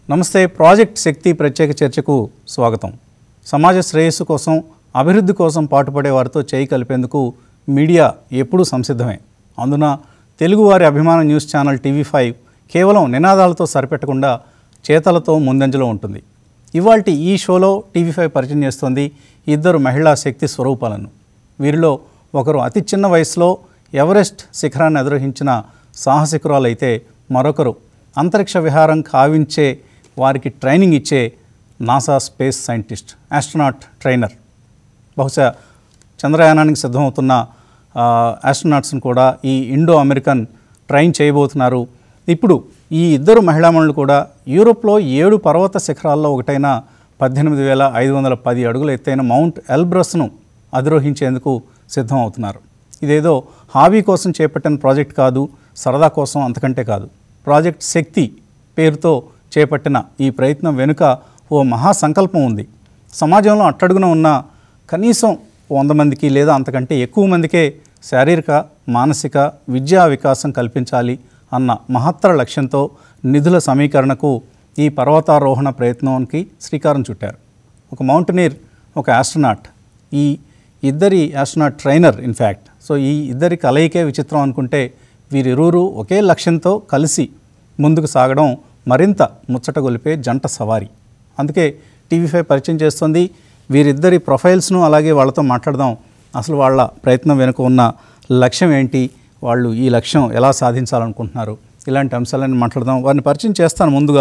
నమస్తే ప్రాజెక్ట్ శక్తి ప్రత్యేక చర్చకు స్వాగతం సమాజ శ్రేయస్సు కోసం అభివృద్ధి కోసం పాటుపడే వారితో చేయి కలిపేందుకు మీడియా ఎప్పుడూ సంసిద్ధమే అందున తెలుగువారి అభిమాన న్యూస్ ఛానల్ టీవీ ఫైవ్ కేవలం నినాదాలతో సరిపెట్టకుండా చేతలతో ముందంజలో ఉంటుంది ఇవాల్టి ఈ షోలో టీవీ ఫైవ్ పరిచయం చేస్తోంది ఇద్దరు మహిళా శక్తి స్వరూపాలను వీరిలో ఒకరు అతి చిన్న వయసులో ఎవరెస్ట్ శిఖరాన్ని అధిరోహించిన సాహసికురాలైతే మరొకరు అంతరిక్ష విహారం కావించే వారికి ట్రైనింగ్ ఇచ్చే NASA space scientist astronaut trainer బహుశా చంద్రయానానికి సిద్ధమవుతున్న ఆ, ఆస్ట్రోనాట్స్ని కూడా ఈ ఇండో అమెరికన్ ట్రైన్ చేయబోతున్నారు ఇప్పుడు ఈ ఇద్దరు మహిళామణులు కూడా యూరోప్లో ఏడు పర్వత శిఖరాల్లో ఒకటైన పద్దెనిమిది వేల ఐదు వందల పది అడుగుల ఎత్తైన మౌంట్ ఎల్బ్రస్ను అధిరోహించేందుకు సిద్ధం అవుతున్నారు ఇదేదో హాబీ కోసం చేపట్టిన ప్రాజెక్ట్ కాదు సరదా కోసం అంతకంటే కాదు ప్రాజెక్ట్ శక్తి పేరుతో చేపట్టిన ఈ ప్రయత్నం వెనుక ఓ మహా సంకల్పం ఉంది సమాజంలో అట్టడుగున ఉన్న కనీసం వంద మందికి లేదా అంతకంటే ఎక్కువ మందికే శారీరక మానసిక విద్యా వికాసం కల్పించాలి అన్న మహత్తర లక్ష్యంతో నిధుల సమీకరణకు ఈ పర్వతారోహణ ప్రయత్నానికి శ్రీకారం చుట్టారు ఒక మౌంటనీర్ ఒక ఆస్ట్రోనాట్ ఈ ఇద్దరి ఆస్ట్రోనాట్ ట్రైనర్ ఇన్ఫ్యాక్ట్ సో ఈ ఇద్దరి కలయికే విచిత్రం అనుకుంటే వీరిరువురు ఒకే లక్ష్యంతో కలిసి ముందుకు సాగడం మరింత ముచ్చట గొలిపే జంట సవారీ అందుకే టీవీ ఫైవ్ పరిచయం చేస్తుంది వీరిద్దరి ప్రొఫైల్స్ను అలాగే వాళ్ళతో మాట్లాడదాం అసలు వాళ్ళ ప్రయత్నం వెనుక ఉన్న లక్ష్యం ఏంటి వాళ్ళు ఈ లక్ష్యం ఎలా సాధించాలనుకుంటున్నారు ఇలాంటి అంశాలన్నీ మాట్లాడదాం వారిని పరిచయం చేస్తాను ముందుగా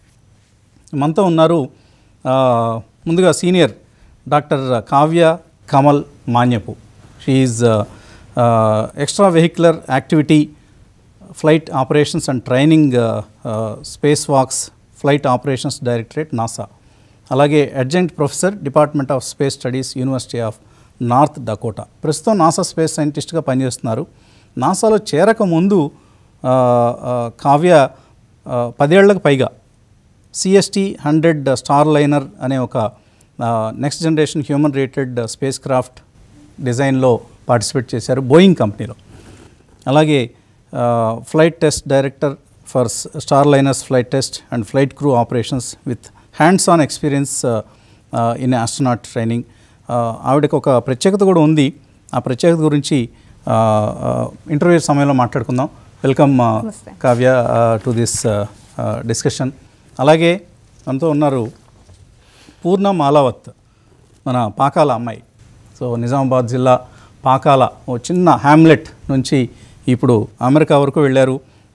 మనతో ఉన్నారు ఆ, ముందుగా సీనియర్ డాక్టర్ కావ్య కమల్ మాన్యపు she is extra vehicular activity flight operations and training space walks flight operations directorate NASA అలాగే adjunct professor department of space studies university of North Dakota ప్రస్తుతం నాసా స్పేస్ సైంటిస్ట్గా పనిచేస్తున్నారు నాసాలో చేరక ముందు ఆ, ఆ, కావ్య ఆ, పదేళ్లకు పైగా సిఎస్టీ హండ్రెడ్ స్టార్ లైనర్ అనే ఒక next generation human rated spacecraft డిజైన్లో పార్టిసిపేట్ చేశారు బోయింగ్ కంపెనీలో అలాగే flight test director for Starliners flight test and flight crew operations with hands on experience in astronaut training ఆవిడకి ఒక ప్రత్యేకత కూడా ఉంది ఆ ప్రత్యేకత గురించి ఇంటర్వ్యూ సమయంలో మాట్లాడుకుందాం welcome Kavya to this discussion అలాగే మనతో ఉన్నారు పూర్ణ మాలావత్ మన పాకాల అమ్మాయి సో నిజామాబాద్ జిల్లా పాకాల ఓ చిన్న హ్యామ్లెట్ నుంచి ఇప్పుడు అమెరికా వరకు వెళ్ళారు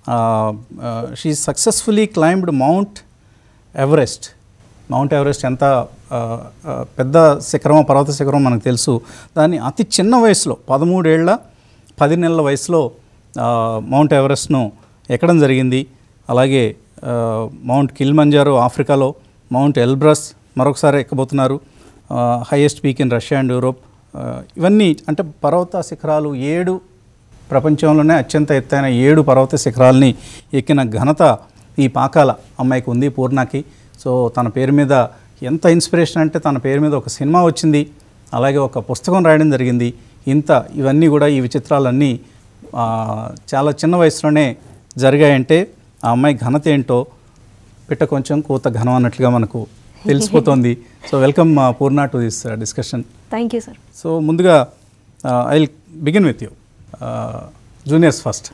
she successfully climbed Mount Everest Mount Everest ఎంత ఆ, ఆ, పెద్ద శిఖరం పర్వత శిఖరం మనకు తెలుసు దాన్ని అతి చిన్న వయసులో పదమూడేళ్ల పది నెలల వయసులో ఆ, మౌంట్ ఎవరెస్ట్ను ఎక్కడం జరిగింది అలాగే ఆ, మౌంట్ కిల్మంజారో ఆఫ్రికాలో మౌంట్ ఎల్బ్రస్ మరొకసారి ఎక్కబోతున్నారు highest peak in Russia and Europe ఆ, ఇవన్నీ అంటే పర్వత శిఖరాలు ఏడు ప్రపంచంలోనే అత్యంత ఎత్తైన ఏడు పర్వత శిఖరాలని ఎక్కిన ఘనత ఈ పాకాల అమ్మాయికి ఉంది పూర్ణకి సో తన పేరు మీద ఎంత ఇన్స్పిరేషన్ అంటే తన పేరు మీద ఒక సినిమా వచ్చింది అలాగే ఒక పుస్తకం రాయడం జరిగింది ఇంత ఇవన్నీ కూడా ఈ విచిత్రాలన్నీ ఆ, చాలా చిన్న వయసులోనే జరిగాయంటే ఆ అమ్మాయి ఘనత ఏంటో పిట్ట కొంచెం కూత ఘనం అన్నట్లుగా మనకు తెలిసిపోతోంది so welcome Purna to this discussion thank you sir so ముందుగా I will begin with you juniors first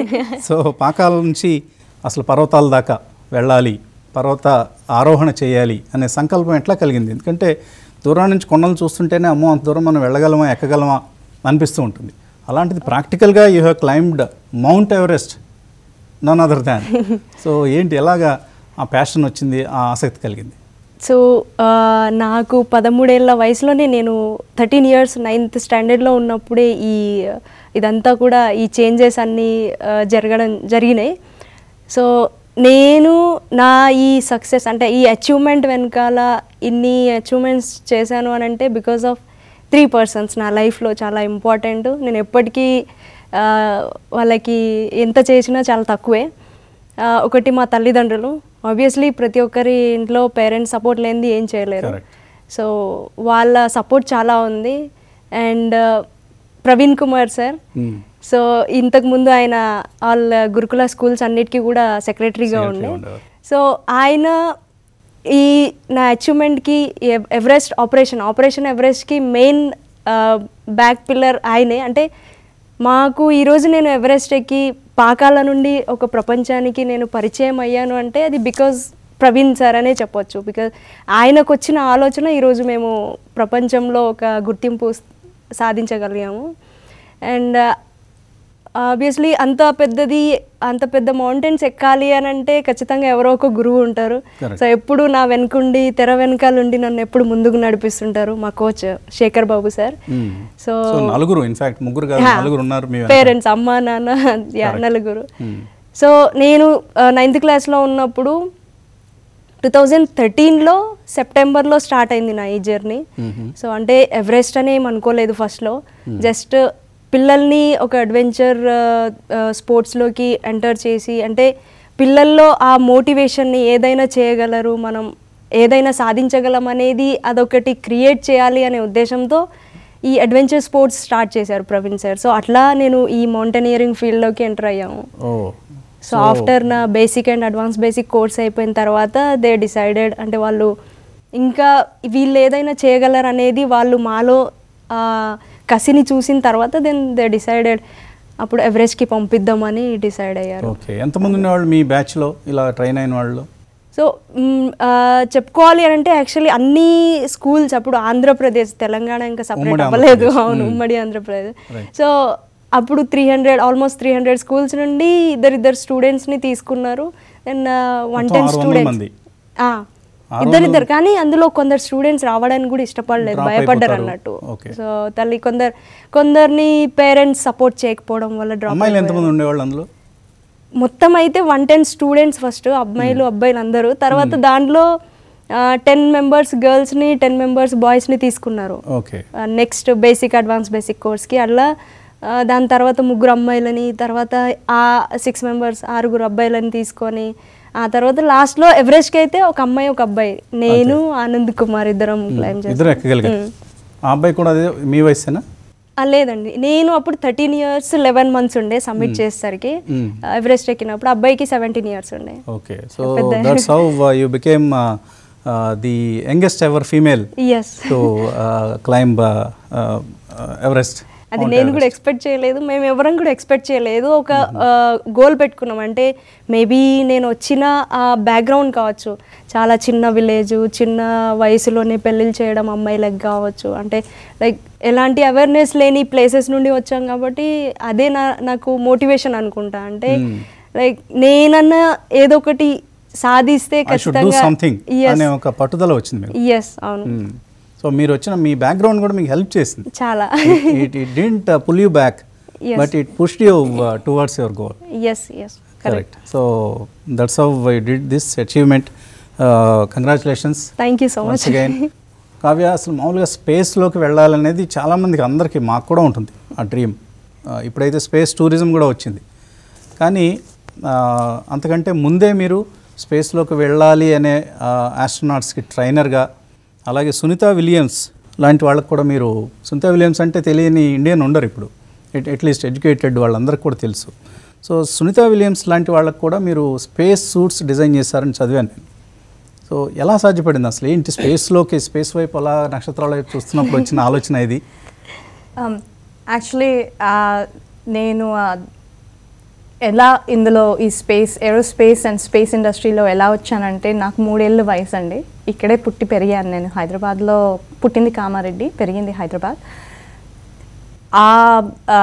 so పాకాల నుంచి అసలు పర్వతాల దాకా వెళ్ళాలి పర్వత ఆరోహణ చేయాలి అనే సంకల్పం ఎట్లా కలిగింది ఎందుకంటే దూరం నుంచి కొండలు చూస్తుంటేనే అమ్మో అంత దూరం మనం వెళ్ళగలమా ఎక్కగలమా అనిపిస్తూ ఉంటుంది అలాంటిది ప్రాక్టికల్గా you have climbed Mount Everest none other than so ఏంటి ఎలాగా ఆ ప్యాషన్ వచ్చింది ఆ ఆసక్తి కలిగింది సో ఆ, నాకు పదమూడేళ్ల వయసులోనే నేను థర్టీన్ ఇయర్స్ నైన్త్ స్టాండర్డ్లో ఉన్నప్పుడే ఈ ఇదంతా కూడా ఈ చేంజెస్ అన్నీ ఆ, జరగడం జరిగినాయి సో నేను నా ఈ సక్సెస్ అంటే ఈ అచీవ్మెంట్ వెనకాల ఇన్ని అచీవ్మెంట్స్ చేశాను అని అంటే బికాస్ ఆఫ్ త్రీ పర్సన్స్ నా లైఫ్లో చాలా ఇంపార్టెంట్ నేను ఎప్పటికీ ఆ, వాళ్ళకి ఎంత చేసినా చాలా తక్కువే ఆ, ఒకటి మా తల్లిదండ్రులు ఆబ్వియస్లీ ప్రతి ఒక్కరి ఇంట్లో పేరెంట్స్ సపోర్ట్ లేనిది ఏం చేయలేరు Correct. సో వాళ్ళ సపోర్ట్ చాలా ఉంది and Praveen Kumar sir Hmm. So ఇంతకు ముందు ఆయన ఆల్ గురుకుల స్కూల్స్ అన్నిటికీ కూడా సెక్రటరీగా Secretary ఉండే ఉండేవారు. సో ఆయన ఈ నా అచీవ్మెంట్కి ఎవరెస్ట్ ఆపరేషన్ ఆపరేషన్ ఎవరెస్ట్కి మెయిన్ బ్యాక్ పిల్లర్ ఆయనే అంటే మాకు ఈరోజు నేను ఎవరెస్ట్ ఎక్కి పాకాల నుండి ఒక ప్రపంచానికి నేను పరిచయం అయ్యాను అంటే అది బికాజ్ ప్రవీణ్ సార్ అనే చెప్పొచ్చు బికాజ్ ఆయనకు వచ్చిన ఆలోచన ఈరోజు మేము ప్రపంచంలో ఒక గుర్తింపు సాధించగలిగాము అండ్ ఆబ్వియస్లీ అంత పెద్దది అంత పెద్ద మౌంటైన్స్ ఎక్కాలి అని అంటే ఖచ్చితంగా ఎవరో ఒక గురువు ఉంటారు Correct. సో ఎప్పుడు నా వెనుకుండి తెర వెనకాలండి నన్ను ఎప్పుడు ముందుకు నడిపిస్తుంటారు మా coach Shekhar Babu sir so so నలుగురు ఇన్ఫాక్ట్ ముగ్గురు కాదు నలుగురు ఉన్నారు మీ వెనక. పేరెంట్స్ అమ్మ నాన్న యా, Correct. నలుగురు Hmm. సో నేను నైన్త్ క్లాస్లో ఉన్నప్పుడు టూ థౌజండ్ థర్టీన్లో సెప్టెంబర్లో స్టార్ట్ అయింది నా ఈ జర్నీ Mhm. సో అంటే ఎవరెస్ట్ అని ఏం అనుకోలేదు ఫస్ట్లో జస్ట్ పిల్లల్ని ఒక అడ్వెంచర్ స్పోర్ట్స్లోకి ఎంటర్ చేసి అంటే పిల్లల్లో ఆ మోటివేషన్ని ఏదైనా చేయగలరు మనం ఏదైనా సాధించగలం అనేది అదొకటి క్రియేట్ చేయాలి అనే ఉద్దేశంతో ఈ అడ్వెంచర్ స్పోర్ట్స్ స్టార్ట్ చేశారు ప్రవీణ్ సార్ సో అట్లా నేను ఈ మౌంటైనియరింగ్ ఫీల్డ్లోకి ఎంటర్ అయ్యాము ఓ సో ఆఫ్టర్ నా basic and advance basic course అయిపోయిన తర్వాత దే డిసైడెడ్ అంటే వాళ్ళు ఇంకా వీళ్ళు ఏదైనా చేయగలరు అనేది వాళ్ళు మాలో ఆ, కసిని చూసిన తర్వాత దెన్ దే డిసైడెడ్ అప్పుడు ఎవరెస్ట్కి పంపిద్దామని డిసైడ్ అయ్యారు ఓకే ఎంతమంది ఉండేవాళ్ళు మీ బ్యాచ్లో ఇలా ట్రైన్ అయిన వాళ్ళు సో మ్, ఆ, చెప్పుకోవాలి అని అంటే యాక్చువల్లీ అన్ని స్కూల్స్ అప్పుడు ఆంధ్రప్రదేశ్ తెలంగాణ ఇంకా సపరేట్ ఉమ్మడి అవ్వలేదు ఆంధ్రప్రదేశ్. అవును మ్. ఉమ్మడి ఆంధ్రప్రదేశ్ Right. సో అప్పుడు three hundred almost three hundred schools నుండి ఇద్దరిద్దరు స్టూడెంట్స్ని తీసుకున్నారు అండ్ వన్ మొత్తం టెన్ 600 స్టూడెంట్స్ మంది. ఇద్దరిద్దరు కానీ అందులో కొందరు స్టూడెంట్స్ రావడానికి కూడా ఇష్టపడలేదు Drop భయపడ్డారు అయిపోతారు. అన్నట్టు Okay. సో తల్లి కొందరు కొందరిని పేరెంట్స్ సపోర్ట్ చేయకపోవడం వల్ల డ్రాప్ అమ్మాయిలు ఎంతమంది ఉండేవాళ్ళు అందులో మొత్తం అయితే వన్ టెన్ స్టూడెంట్స్ ఫస్ట్ అమ్మాయిలు అబ్బాయిలు అందరూ తర్వాత దాంట్లో టెన్ మెంబర్స్ గర్ల్స్ని టెన్ మెంబర్స్ బాయ్స్ని తీసుకున్నారు okay next basic advance basic కోర్స్కి అట్లా ఆ, దాని తర్వాత ముగ్గురు అమ్మాయిలని తర్వాత ఆ సిక్స్ మెంబర్స్ ఆరుగురు అబ్బాయిలని తీసుకొని ఆ తర్వాత లాస్ట్లో ఎవరెస్ట్కి అయితే ఒక అమ్మాయి ఒక అబ్బాయి నేను ఆనంద్ కుమార్ ఇద్దరం క్లైమ్ ఇద్దరు ఎక్కగలిగారు ఆ అబ్బాయి కూడా అదే మీ వయసేనా లేదండి నేను అప్పుడు థర్టీన్ ఇయర్స్ లెవెన్ మంత్స్ ఉండే సబ్మిట్ చేసేసరికి Hmm. ఎవరెస్ట్ ఎక్కినప్పుడు అబ్బాయికి సెవెంటీన్ ఇయర్స్ ఉండే ఓకే సో పెద్ద- that's how you became the youngest ever female as to climb Everest అది నేను కూడా ఎక్స్పెక్ట్ చేయలేదు మేము ఎవరం కూడా ఎక్స్పెక్ట్ చేయలేదు ఒక గోల్ పెట్టుకున్నాం అంటే మేబీ నేను వచ్చిన ఆ బ్యాక్గ్రౌండ్ కావచ్చు చాలా చిన్న విలేజ్ చిన్న వయసులోనే పెళ్ళిళ్ళు చేయడం అమ్మాయిలకు కావచ్చు అంటే లైక్ ఎలాంటి అవేర్నెస్ లేని ప్లేసెస్ నుండి వచ్చాం కాబట్టి అదే నా నాకు మోటివేషన్ అనుకుంటా అంటే Hmm. లైక్ నేనన్నా ఏదో ఒకటి సాధిస్తే ఐ షుడ్ డూ ఖచ్చితంగా సంథింగ్ అనే ఒక పట్టుదల వచ్చింది మీకు ఎస్ అవును సో మీరు వచ్చిన మీ బ్యాక్గ్రౌండ్ కూడా మీకు హెల్ప్ చేసింది చాలా it it didn't pull you back Yes. But it push you towards your goal yes yes correct correct so that's how I did this achievement congratulations thank you so much again Kavya అసలు మామూలుగా స్పేస్లోకి వెళ్ళాలనేది చాలామందికి అందరికీ మాకు కూడా ఉంటుంది ఆ dream ఇప్పుడైతే space tourism కూడా వచ్చింది కానీ ఆ, అంతకంటే ముందే మీరు స్పేస్లోకి వెళ్ళాలి అనే ఆస్ట్రోనాట్స్కి ట్రైనర్గా అలాగే సునీత విలియమ్స్ లాంటి వాళ్ళకి కూడా మీరు సునీత విలియమ్స్ అంటే తెలియని ఇండియన్ ఉండరు ఇప్పుడు అట్లీస్ట్ ఎడ్యుకేటెడ్ వాళ్ళందరికీ కూడా తెలుసు సో సునీత విలియమ్స్ లాంటి వాళ్ళకి కూడా మీరు స్పేస్ సూట్స్ డిజైన్ చేశారని చదివాను నేను సో ఎలా సాధ్యపడింది అసలు ఏంటి స్పేస్లోకి స్పేస్ వైపు అలా నక్షత్రాల వైపు చూస్తున్నప్పుడు వచ్చిన ఆలోచన ఇది యాక్చువల్లీ నేను uh, ఎలా ఇందులో ఈ స్పేస్ ఏరోస్పేస్ అండ్ స్పేస్ ఇండస్ట్రీలో ఎలా వచ్చానంటే నాకు మూడేళ్ళు వయసు అండి ఇక్కడే పుట్టి పెరిగాను నేను హైదరాబాద్లో పుట్టింది కామారెడ్డి పెరిగింది హైదరాబాద్ ఆ ఆ,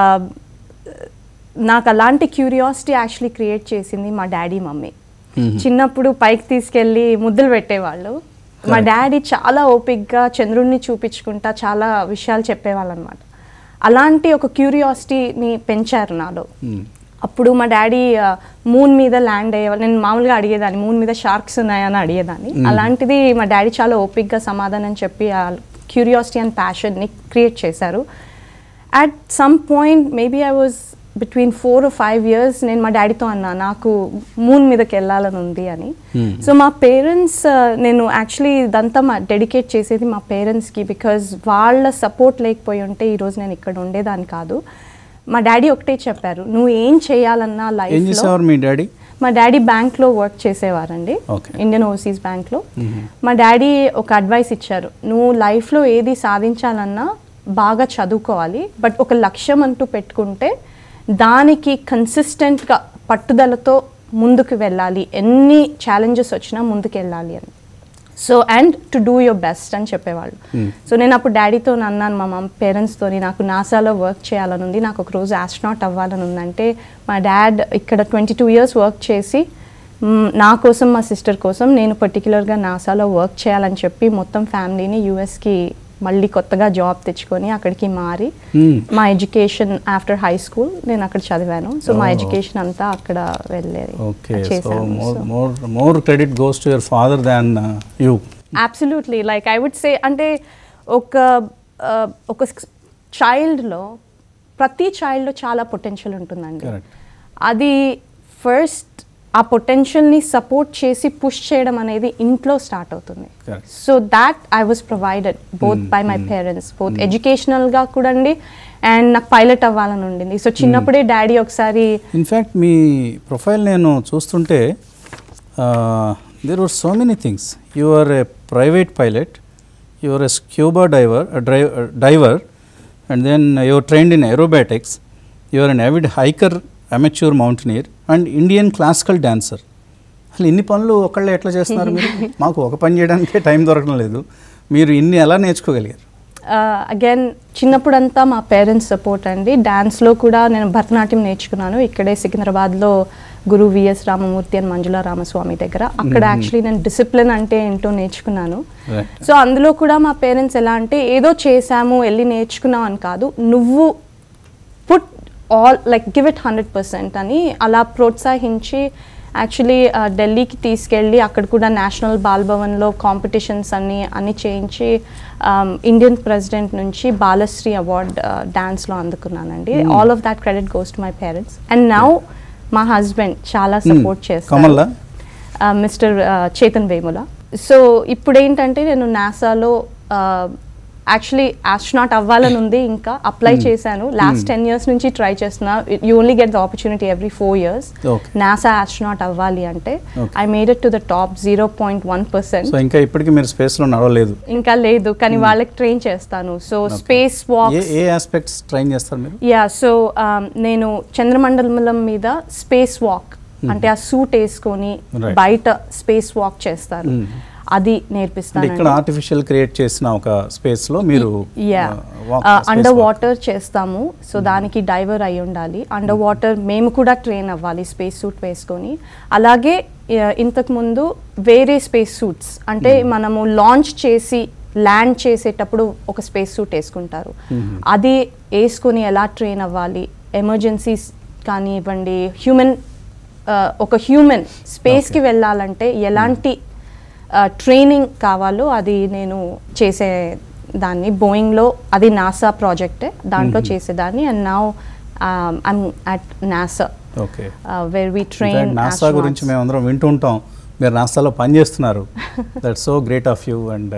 నాకు అలాంటి క్యూరియాసిటీ యాక్చువల్లీ క్రియేట్ చేసింది మా డాడీ మమ్మీ చిన్నప్పుడు పైకి తీసుకెళ్ళి ముద్దులు పెట్టేవాళ్ళు మా Correct. డాడీ చాలా ఓపిక్గా చంద్రుడిని చూపించుకుంటా చాలా విషయాలు చెప్పేవాళ్ళు అనమాట అలాంటి ఒక క్యూరియాసిటీని పెంచారు నాలో Hmm. అప్పుడు మా డాడీ మూన్ మీద ల్యాండ్ అయ్యేవాళ్ళు నేను మామూలుగా అడిగేదాన్ని మూన్ మీద షార్క్స్ ఉన్నాయని అడిగేదాన్ని Mm. అలాంటిది మా డాడీ చాలా ఓపిక్గా సమాధానం చెప్పి ఆ క్యూరియాసిటీ అండ్ ప్యాషన్ని క్రియేట్ చేశారు at some point maybe I was between four five years నేను మా డాడీతో అన్నా నాకు మూన్ మీదకి వెళ్ళాలని ఉంది అని Hmm. సో మా పేరెంట్స్ నేను యాక్చువల్లీ ఇదంతా మా డెడికేట్ చేసేది మా పేరెంట్స్కి బికాజ్ వాళ్ళ సపోర్ట్ లేకపోయి ఉంటే ఈరోజు నేను ఇక్కడ ఉండేదాన్ని కాదు మా డాడీ ఒకటే చెప్పారు నువ్వు ఏం చేయాలన్నా ఏం లైఫ్లో చేసేవారు మీ డాడీ మా డాడీ బ్యాంక్లో వర్క్ చేసేవారండి Okay. ఇండియన్ ఓవర్సీస్ బ్యాంక్లో మా డాడీ ఒక అడ్వైస్ ఇచ్చారు నువ్వు లైఫ్లో ఏది సాధించాలన్నా బాగా చదువుకోవాలి బట్ ఒక లక్ష్యం అంటూ పెట్టుకుంటే దానికి కన్సిస్టెంట్గా పట్టుదలతో ముందుకు వెళ్ళాలి ఎన్ని ఛాలెంజెస్ వచ్చినా ముందుకు వెళ్ళాలి అని so and to do your best అని చెప్పేవాళ్ళు సో నేను అప్పుడు డాడీతో అన్నాను మా మమ్ పేరెంట్స్తోని నాకు నాసాలో వర్క్ చేయాలని ఉంది నాకు ఒక రోజు ఆస్ట్రానాట్ అవ్వాలని ఉందంటే మా డాడ్ ఇక్కడ ట్వంటీ టూ ఇయర్స్ వర్క్ చేసి మ్, నా కోసం మా సిస్టర్ కోసం నేను పర్టికులర్గా నాసాలో వర్క్ చేయాలని చెప్పి మొత్తం ఫ్యామిలీని యూఎస్కి మళ్ళీ కొత్తగా జాబ్ తెచ్చుకొని అక్కడికి మారి Hmm. మా ఎడ్యుకేషన్ ఆఫ్టర్ హై స్కూల్ నేను అక్కడ చదివాను సో మా Oh. ఎడ్యుకేషన్ అంతా అక్కడ వెళ్ళేది ఓకే సో చేశాను more So- more more credit goes to your father than you absolutely like I would say అంటే ఒక ఆ, ఒక చైల్డ్లో ప్రతి చైల్డ్లో చాలా పొటెన్షియల్ ఉంటుందండి Correct. అది ఫస్ట్ ఆ పొటెన్షియల్ని సపోర్ట్ చేసి పుష్ చేయడం అనేది ఇంట్లో స్టార్ట్ అవుతుంది Correct. So that I was provided both by my parents both ఎడ్యుకేషనల్గా కూడా అండి అండ్ నాకు పైలట్ అవ్వాలని ఉండింది సో చిన్నప్పుడే డాడీ ఒకసారి ఇన్ఫ్యాక్ట్ మీ ప్రొఫైల్ నేను చూస్తుంటే there were so many things you are a private pilot you are a scuba diver diver and then your trained in aerobatics you are an avid hiker amateur mountaineer and Indian classical dancer అసలు ఇన్ని పనులు ఒకళ్ళే ఎట్లా చేస్తున్నారు మీరు మాకు ఒక పని చేయడానికే టైం దొరకడం లేదు మీరు ఇన్ని ఎలా నేర్చుకోగలిగారు అగైన్ చిన్నప్పుడంతా మా పేరెంట్స్ సపోర్ట్ అండి డ్యాన్స్లో కూడా నేను భరతనాట్యం నేర్చుకున్నాను ఇక్కడే సికింద్రాబాద్లో గురు విఎస్ రామమూర్తి అని మంజుల రామస్వామి దగ్గర అక్కడ యాక్చువల్లీ నేను డిసిప్లిన్ అంటే ఏంటో నేర్చుకున్నాను Right. సో అందులో కూడా మా పేరెంట్స్ ఎలా అంటే ఏదో చేశాము వెళ్ళి నేర్చుకున్నాం అని కాదు నువ్వు put all like give it hundred percent అని అలా ప్రోత్సహించి యాక్చువల్లీ ఢిల్లీకి తీసుకెళ్ళి అక్కడ కూడా నేషనల్ బాల్ భవన్లో కాంపిటీషన్స్ అన్ని అన్ని చేయించి ఇండియన్ ప్రెసిడెంట్ నుంచి బాలశ్రీ అవార్డ్ డాన్స్లో అందుకున్నానండి all of that credit goes to my parents and now మా హస్బెండ్ చాలా సపోర్ట్ చేస్తారు కమల్లా మిస్టర్ చేతన్ వేముల సో ఇప్పుడు ఏంటంటే నేను నాసాలో యాక్చువల్లీ ఆస్ట్రోనాట్ అవ్వాలని ఉంది ఇంకా అప్లై చేశాను లాస్ట్ టెన్ ఇయర్స్ నుంచి ట్రై చేస్తున్నా you only get the opportunity every four years Okay. NASA astronaut అవ్వాలి అంటే Okay. I made it to the top zero point one percent so ఇంకా ఇప్పటికీ మీరు స్పేస్లో నడవలేదు ఇంకా లేదు కానీ వాళ్ళకి ట్రైన్ చేస్తాను సో స్పేస్ వాక్ ఏ ఏ ఆస్పెక్ట్స్ ట్రైన్ చేస్తారు మీరు యా సో నేను చంద్రమండలం మీద స్పేస్ వాక్ అంటే ఆ సూట్ వేసుకొని Right. బయట స్పేస్ వాక్ చేస్తారు Hmm. అది అంటే నేర్పిస్తాను ఇక్కడ ఆర్టిఫిషియల్ క్రియేట్ చేసిన ఒక స్పేస్ లో మీరు యా అండర్ వాటర్ చేస్తాము సో దానికి డైవర్ అయి ఉండాలి అండర్ వాటర్ మేము కూడా ట్రైన్ అవ్వాలి స్పేస్ సూట్ వేసుకొని అలాగే ఆ, ఇంతకు ముందు వేరే స్పేస్ సూట్స్ అంటే మనము లాంచ్ చేసి ల్యాండ్ చేసేటప్పుడు ఒక స్పేస్ సూట్ వేసుకుంటారు అది వేసుకొని ఎలా ట్రైన్ అవ్వాలి ఎమర్జెన్సీస్ కానివ్వండి హ్యూమన్ ఒక హ్యూమన్ స్పేస్కి వెళ్ళాలంటే ఎలాంటి ట్రైనింగ్ కావాలో అది నేను చేసే దాన్ని బోయింగ్లో అది నాసా ప్రాజెక్టే దాంట్లో చేసేదాన్ని and now I'm at NASA okay where we train NASA గురించి మేము అందరం వింటూ ఉంటాం మీరు నాసాలో పనిచేస్తున్నారు that so great of you and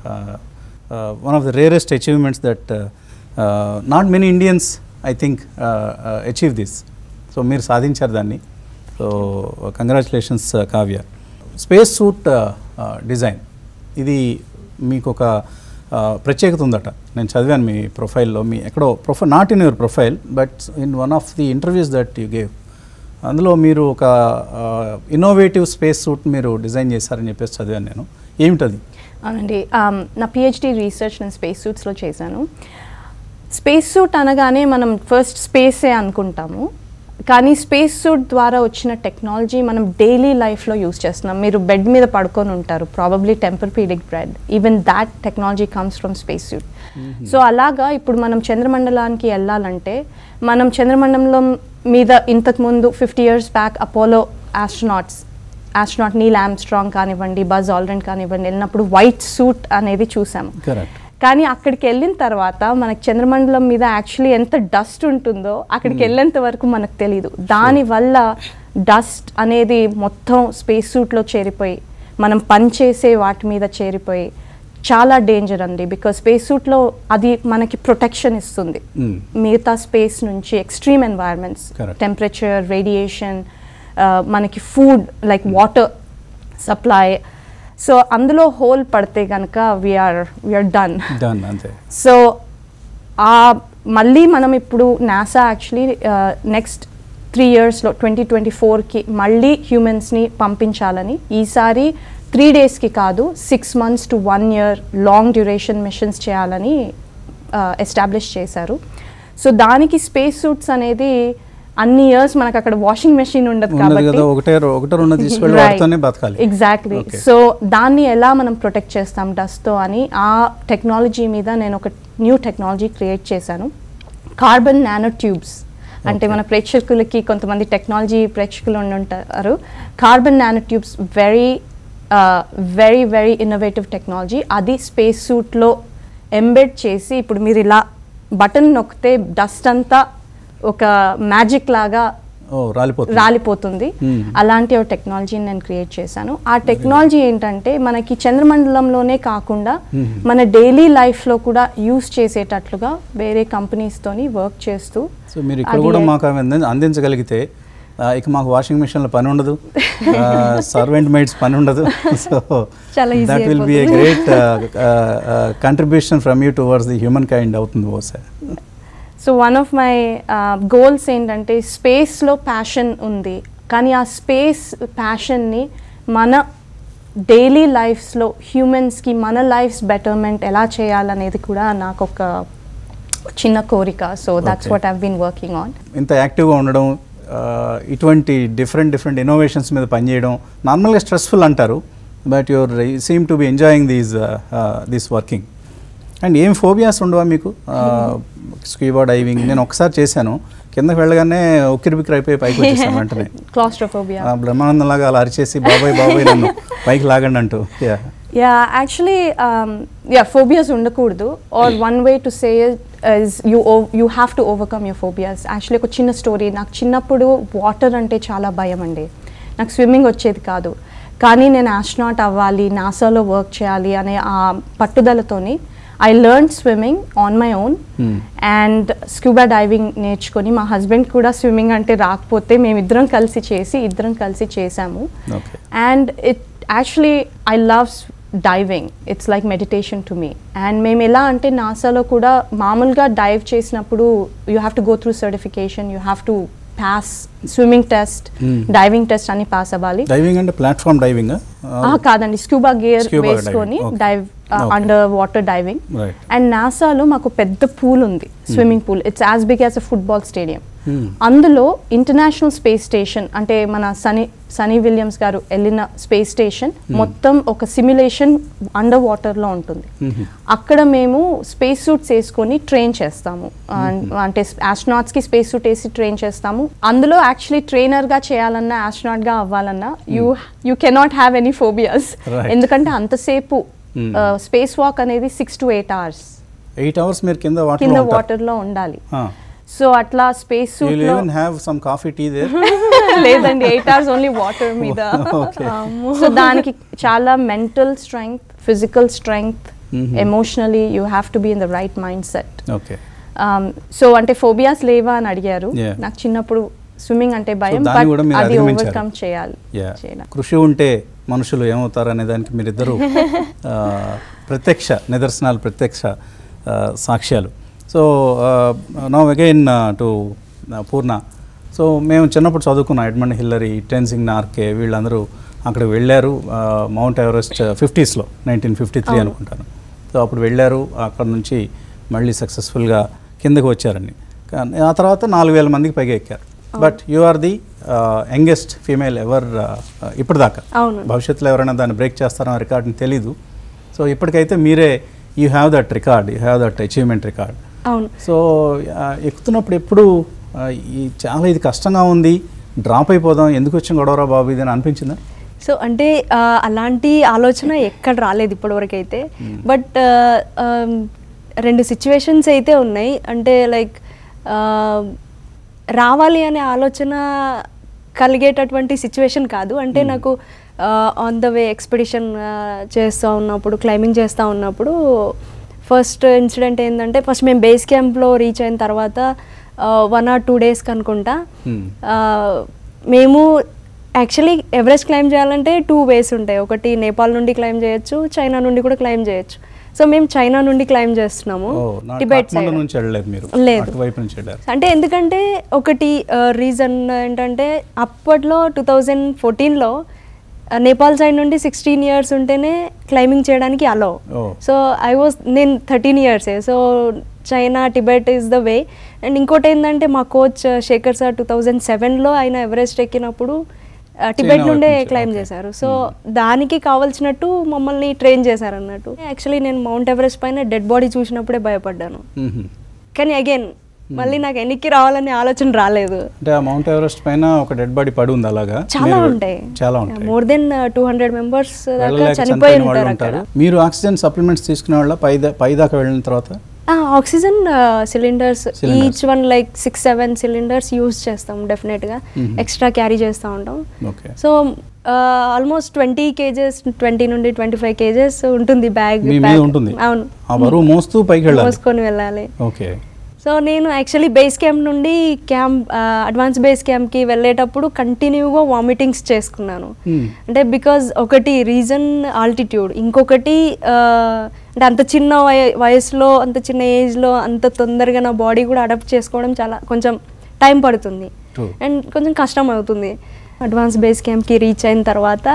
one of the rarest achievements that not many Indians I think achieve this so మీరు సాధించారు దాన్ని so congratulations Kavya space suit design ఇది మీకు ఒక uh, ప్రత్యేకత ఉందట నేను చదివాను మీ ప్రొఫైల్లో మీ ఎక్కడో profile not in your profile but in one of the interviews that you gave అందులో మీరు ఒక ఇన్నోవేటివ్ స్పేస్ సూట్ మీరు డిజైన్ చేశారని చెప్పేసి చదివాను నేను ఏమిటది అవునండి um, నా పిహెచ్డి రీసెర్చ్ నేను స్పేస్ సూట్స్లో చేశాను స్పేస్ సూట్ అనగానే మనం ఫస్ట్ స్పేసే అనుకుంటాము కానీ స్పేస్ సూట్ ద్వారా వచ్చిన టెక్నాలజీ మనం డైలీ లైఫ్లో యూస్ చేస్తున్నాం మీరు బెడ్ మీద పడుకొని ఉంటారు probably Tempurpedic bed even that technology comes from space suit so అలాగా ఇప్పుడు మనం చంద్రమండలానికి వెళ్ళాలంటే మనం చంద్రమండలం మీద ఇంతకుముందు fifty years back Apollo astronauts astronaut Neil Armstrong కానివ్వండి బజ్ ఆల్రెండ్ కానివ్వండి వెళ్ళినప్పుడు వైట్ సూట్ అనేది చూసాము కరెక్ట్ కానీ అక్కడికి వెళ్ళిన తర్వాత మనకి చంద్రమండలం మీద యాక్చువల్లీ ఎంత డస్ట్ ఉంటుందో అక్కడికి వెళ్ళేంత వరకు మనకు తెలియదు దానివల్ల డస్ట్ అనేది మొత్తం స్పేస్ సూట్లో చేరిపోయి మనం పనిచేసే వాటి మీద చేరిపోయి చాలా డేంజర్ అండి బికాస్ స్పేస్ సూట్లో అది మనకి ప్రొటెక్షన్ ఇస్తుంది Mm. మిగతా స్పేస్ నుంచి extreme environments Correct. Temperature radiation మనకి food like water supply so అందులో హోల్ పడితే కనుక వీఆర్ వీఆర్ డన్ డన్ అంతే సో ఆ మళ్ళీ మనం ఇప్పుడు నాసా యాక్చువల్లీ నెక్స్ట్ త్రీ ఇయర్స్లో ట్వంటీ ట్వంటీ ఫోర్కి మళ్ళీ హ్యూమన్స్ని పంపించాలని ఈసారి త్రీ డేస్కి కాదు six months to one year long duration missions చేయాలని ఎస్టాబ్లిష్ చేశారు సో దానికి స్పేస్ సూట్స్ అనేది అన్ని ఇయర్స్ మనకు అక్కడ వాషింగ్ మెషిన్ ఉండదు ఉండదు కాబట్టి కదా ఒకటే ఒకటే రెండు తీసుకెళ్ళి Right. వాటితోనే బతకాలి ఎగ్జాక్ట్లీ Okay. సో దాన్ని ఎలా మనం ప్రొటెక్ట్ చేస్తాం డస్ట్తో అని ఆ టెక్నాలజీ మీద నేను ఒక న్యూ టెక్నాలజీ క్రియేట్ చేశాను కార్బన్ నానో ట్యూబ్స్ అంటే Okay. మన ప్రేక్షకులకి కొంతమంది టెక్నాలజీ ప్రేక్షకులు ఉండి ఉంటారు carbon nano tubes very very very innovative technology అది స్పేస్ సూట్లో ఎంబెడ్ చేసి ఇప్పుడు మీరు ఇలా బటన్ నొక్కితే డస్ట్ అంతా ఒక మ్యాజిక్ లాగా ఓ రాలిపోతుంది రాలిపోతుంది Hmm. అలాంటి ఒక టెక్నాలజీని నేను క్రియేట్ చేశాను ఆ టెక్నాలజీ ఏంటంటే మనకి చంద్రమండలంలోనే కాకుండా Hmm. మన డైలీ లైఫ్లో కూడా యూస్ చేసేటట్లుగా వేరే కంపెనీస్తోని వర్క్ చేస్తూ సో మీరు ఇక్కడ అది కూడా ఏ- మాకు అవి అంది- అందించగలిగితే ఆ, ఇక మాకు వాషింగ్ మిషన్లో పని ఉండదు సర్వెంట్ మేడ్స్ పని ఉండదు సో చాలా easy that will be a అయిపోతుంది. Great contribution from you towards the human kind అవుతుంది బహుశా so one of my goals ఏంటంటే స్పేస్లో ప్యాషన్ ఉంది కానీ ఆ స్పేస్ ప్యాషన్ని మన డైలీ లైఫ్స్లో హ్యూమన్స్కి మన లైఫ్స్ బెటర్మెంట్ ఎలా చేయాలనేది కూడా నాకు ఒక చిన్న కోరిక so that's Okay. What have been working on ఇంత యాక్టివ్గా ఉండడం ఆ, ఇటువంటి డిఫరెంట్ డిఫరెంట్ ఇన్నోవేషన్స్ మీద పనిచేయడం నార్మల్గా స్ట్రెస్ఫుల్ అంటారు but your seem to be enjoying these this working and ఏం ఫోబియాస్ ఉండవా మీకు స్కూబా డైవింగ్ నేను ఒకసారి చేశాను కిందకి వెళ్ళగానే ఉక్కిరి బిక్కిరి అయిపోయి పైకి వచ్చేసాను వెంటనే క్లాస్ట్రోఫోబియా ఆ, బ్రహ్మానందం లాగా అలా అరిచేసి బాబాయ్ బాబాయ్ నన్ను పైకి లాగండి అంటూ yeah yeah actually yeah phobias ఉండకూడదు or one way to say is you you have to overcome your phobias actually ఒక చిన్న స్టోరీ నాకు చిన్నప్పుడు వాటర్ అంటే చాలా భయం అండి నాకు స్విమ్మింగ్ వచ్చేది కాదు కానీ నేను ఆస్ట్రానాట్ అవ్వాలి నాసాలో వర్క్ చేయాలి అనే ఆ పట్టుదలతోని I learn swimming on my own Hmm. And scuba diving నేర్చుకొని మా హస్బెండ్ కూడా స్విమ్మింగ్ అంటే రాకపోతే మేమిద్దరం కలిసి చేసి ఇద్దరం కలిసి చేసాము okay and it actually I loves diving it's like meditation to me and మేము ఎలా అంటే నాసాలో కూడా మామూలుగా డైవ్ చేసినప్పుడు you have to go through certification you have to pass swimming test Hmm. Diving test అని పాస్ అవ్వాలి డైవింగ్ అంటే ప్లాట్ఫామ్ డైవింగ్ ఆ, కాదండి స్క్యూబా గేర్ Scuba diving, వేసుకొని okay. Dive Okay. Under water diving right and నాసాలో మాకు పెద్ద pool ఉంది swimming pool it's as big as a football stadium Hmm. అందులో ఇంటర్నేషనల్ స్పేస్ స్టేషన్ అంటే మన సనీ సనీ విలియమ్స్ గారు వెళ్ళిన స్పేస్ స్టేషన్ మొత్తం ఒక సిమ్యులేషన్ అండర్ వాటర్లో ఉంటుంది Mhm. అక్కడ మేము స్పేస్ సూట్స్ వేసుకొని ట్రైన్ చేస్తాము అన్- అంటే ఆస్ట్రోనాట్స్కి స్పేస్ సూట్ వేసి ట్రైన్ చేస్తాము అందులో యాక్చువల్లీ ట్రైనర్గా చేయాలన్నా ఆస్ట్రోనాట్గా అవ్వాలన్నా you you cannot have any phobias Right. ఎందుకంటే అంతసేపు Hmm. స్పేస్ వాక్ అనేది six to eight hours eight hours మీరు కింద కింద వాటర్ వాటర్లో ఉండాలి సో అట్లా స్పేస్ యూ సూట్లో even have some coffee tea there లేదండి ఎయిట్ అవర్స్ ఓన్లీ వాటర్ మీద Okay. సో దానికి చాలా mental strength physical strength Mhm. Emotionally you have to be in the right mind set okay so అంటే phobias లేవా అని అడిగారు Yeah. నాకు చిన్నప్పుడు స్విమ్మింగ్ అంటే భయం దాన్ని బట్ కూడా మీరు అది అధిగమించారు. ఓవర్కమ్ చేయాలి యా చేయడం. కృషి ఉంటే మనుషులు ఏమవుతారు అనే దానికి మీరిద్దరూ ఆ, ప్రత్యక్ష నిదర్శనాలు ప్రత్యక్ష ఆ, సాక్ష్యాలు so now again to Purna so మేము చిన్నప్పుడు చదువుకున్న ఎడ్మండ్ హిల్లరీ టెన్సింగ్ నార్కే వీళ్ళందరూ అక్కడ వెళ్ళారు ఆ, మౌంట్ ఎవరెస్ట్ ఫిఫ్టీస్లో నైన్టీన్ ఫిఫ్టీ త్రీ అవును. అనుకుంటాను సో అప్పుడు వెళ్ళారు అక్కడ నుంచి మళ్ళీ సక్సెస్ఫుల్గా కిందకు వచ్చారండి కానీ ఆ తర్వాత నాలుగు వేల మందికి పైగా ఎక్కారు but you are the youngest female ever ఇప్పటిదాకా అవును. భవిష్యత్తులో ఎవరైనా దాన్ని బ్రేక్ చేస్తారో రికార్డ్ని తెలీదు సో ఇప్పటికైతే మీరే you have that record you have that achievement record అవును సో ఆ, ఎక్కుతున్నప్పుడు ఎప్పుడు ఆ, ఈ చాలా ఇది కష్టంగా ఉంది డ్రాప్ అయిపోదాం ఎందుకు వచ్చిన గొడవరా బాబు ఇది అని అనిపించిందా సో అంటే ఆ, అలాంటి ఆలోచన ఎక్కడ రాలేదు ఇప్పటివరకు అయితే బట్ రెండు సిచ్యువేషన్స్ అయితే ఉన్నాయి అంటే లైక్ రావాలి అనే ఆలోచన కలిగేటటువంటి సిచ్యువేషన్ కాదు అంటే నాకు ఆన్ ద వే ఎక్స్పెడిషన్ చేస్తూ ఉన్నప్పుడు క్లైంబింగ్ చేస్తూ ఉన్నప్పుడు ఫస్ట్ ఇన్సిడెంట్ ఏంటంటే ఫస్ట్ మేము బేస్ క్యాంప్లో రీచ్ అయిన తర్వాత వన్ ఆర్ టూ డేస్కి అనుకుంటా Hmm. ఆ, మేము యాక్చువల్లీ ఎవరెస్ట్ క్లైమ్ చేయాలంటే టూ వేస్ ఉంటాయి ఒకటి నేపాల్ నుండి క్లైమ్ చేయొచ్చు చైనా నుండి కూడా క్లైమ్ చేయొచ్చు సో మేము చైనా నుండి క్లైమ్ చేస్తున్నాము ఓ నా టిబెట్ కాఠ్మండు సైడ్ నుంచి వెళ్ళలేదు మీరు లేదు. అటువైపు నుంచి వెళ్ళారు అంటే ఎందుకంటే ఒకటి రీజన్ ఏంటంటే అప్పట్లో టూ థౌజండ్ ఫోర్టీన్లో నేపాల్ సైడ్ నుండి సిక్స్టీన్ ఇయర్స్ ఉంటేనే క్లైంబింగ్ చేయడానికి అలో ఓ. సో ఐ వాజ్ నేను థర్టీన్ ఇయర్సే so China Tibet is the way and ఇంకోటి ఏంటంటే మా coach Shekhar sir two thousand సెవెన్లో ఆయన ఎవరెస్ట్ ఎక్కినప్పుడు ఆ, టిబెట్ చైనా నుండే వైపు నుంచి, క్లైమ్ okay. చేశారు సో దానికి కావాల్సినట్టు మమ్మల్ని ట్రైన్ చేశారు అన్నట్టు యాక్చువల్లీ నేను మౌంట్ ఎవరెస్ట్ పైన డెడ్ బాడీ చూసినప్పుడే భయపడ్డాను మ్మ్. కానీ అగైన్ మళ్ళీ నాకు ఎన్నికి రావాలనే ఆలోచన రాలేదు అంటే ఆ మౌంట్ ఎవరెస్ట్ పైన ఒక డెడ్ బాడీ పడి ఉంది అలాగా చాలా మీరు- ఉంటాయి చాలా ఉంటాయి more than two hundred members దాకా వెళ్ళలేక చనిపోయి చనిపోయిన వాళ్ళు ఉంటారు అక్కడ ఉంటారు మీరు ఆక్సిజన్ సప్లిమెంట్స్ తీసుకునే వాళ్ళ పై దా- పై దాకా వెళ్ళిన తర్వాత oxygen cylinders Cylinders. Each one like six seven cylinders use చేస్తాం డెఫినెట్గా Mhm. ఎక్స్ట్రా క్యారీ చేస్తూ ఉంటాం okay so almost twenty kgs twenty నుండి ట్వంటీ ఫైవ్ కేజెస్ ఉంటుంది బ్యాగ్ మీ మీద ఉంటుంది అవును ఆ బరువు మోస్తూ పైకి వెళ్ళాలి మోసుకొని వెళ్ళాలి ఓకే సో నేను యాక్చువల్లీ బేస్ క్యాంప్ నుండి క్యాంప్ అడ్వాన్స్ బేస్ క్యాంప్కి వెళ్ళేటప్పుడు కంటిన్యూగా వామిటింగ్స్ చేసుకున్నాను Hmm. అంటే బికాజ్ ఒకటి రీజన్ ఆల్టిట్యూడ్ ఇంకొకటి ఆ, అంటే అంత చిన్న వయ- వయసులో అంత చిన్న ఏజ్లో అంత తొందరగా నా బాడీ కూడా అడాప్ట్ చేసుకోవడం చాలా కొంచెం టైం పడుతుంది True. అండ్ కొంచెం కష్టం అవుతుంది అడ్వాన్స్ బేస్ క్యాంప్కి రీచ్ అయిన తర్వాత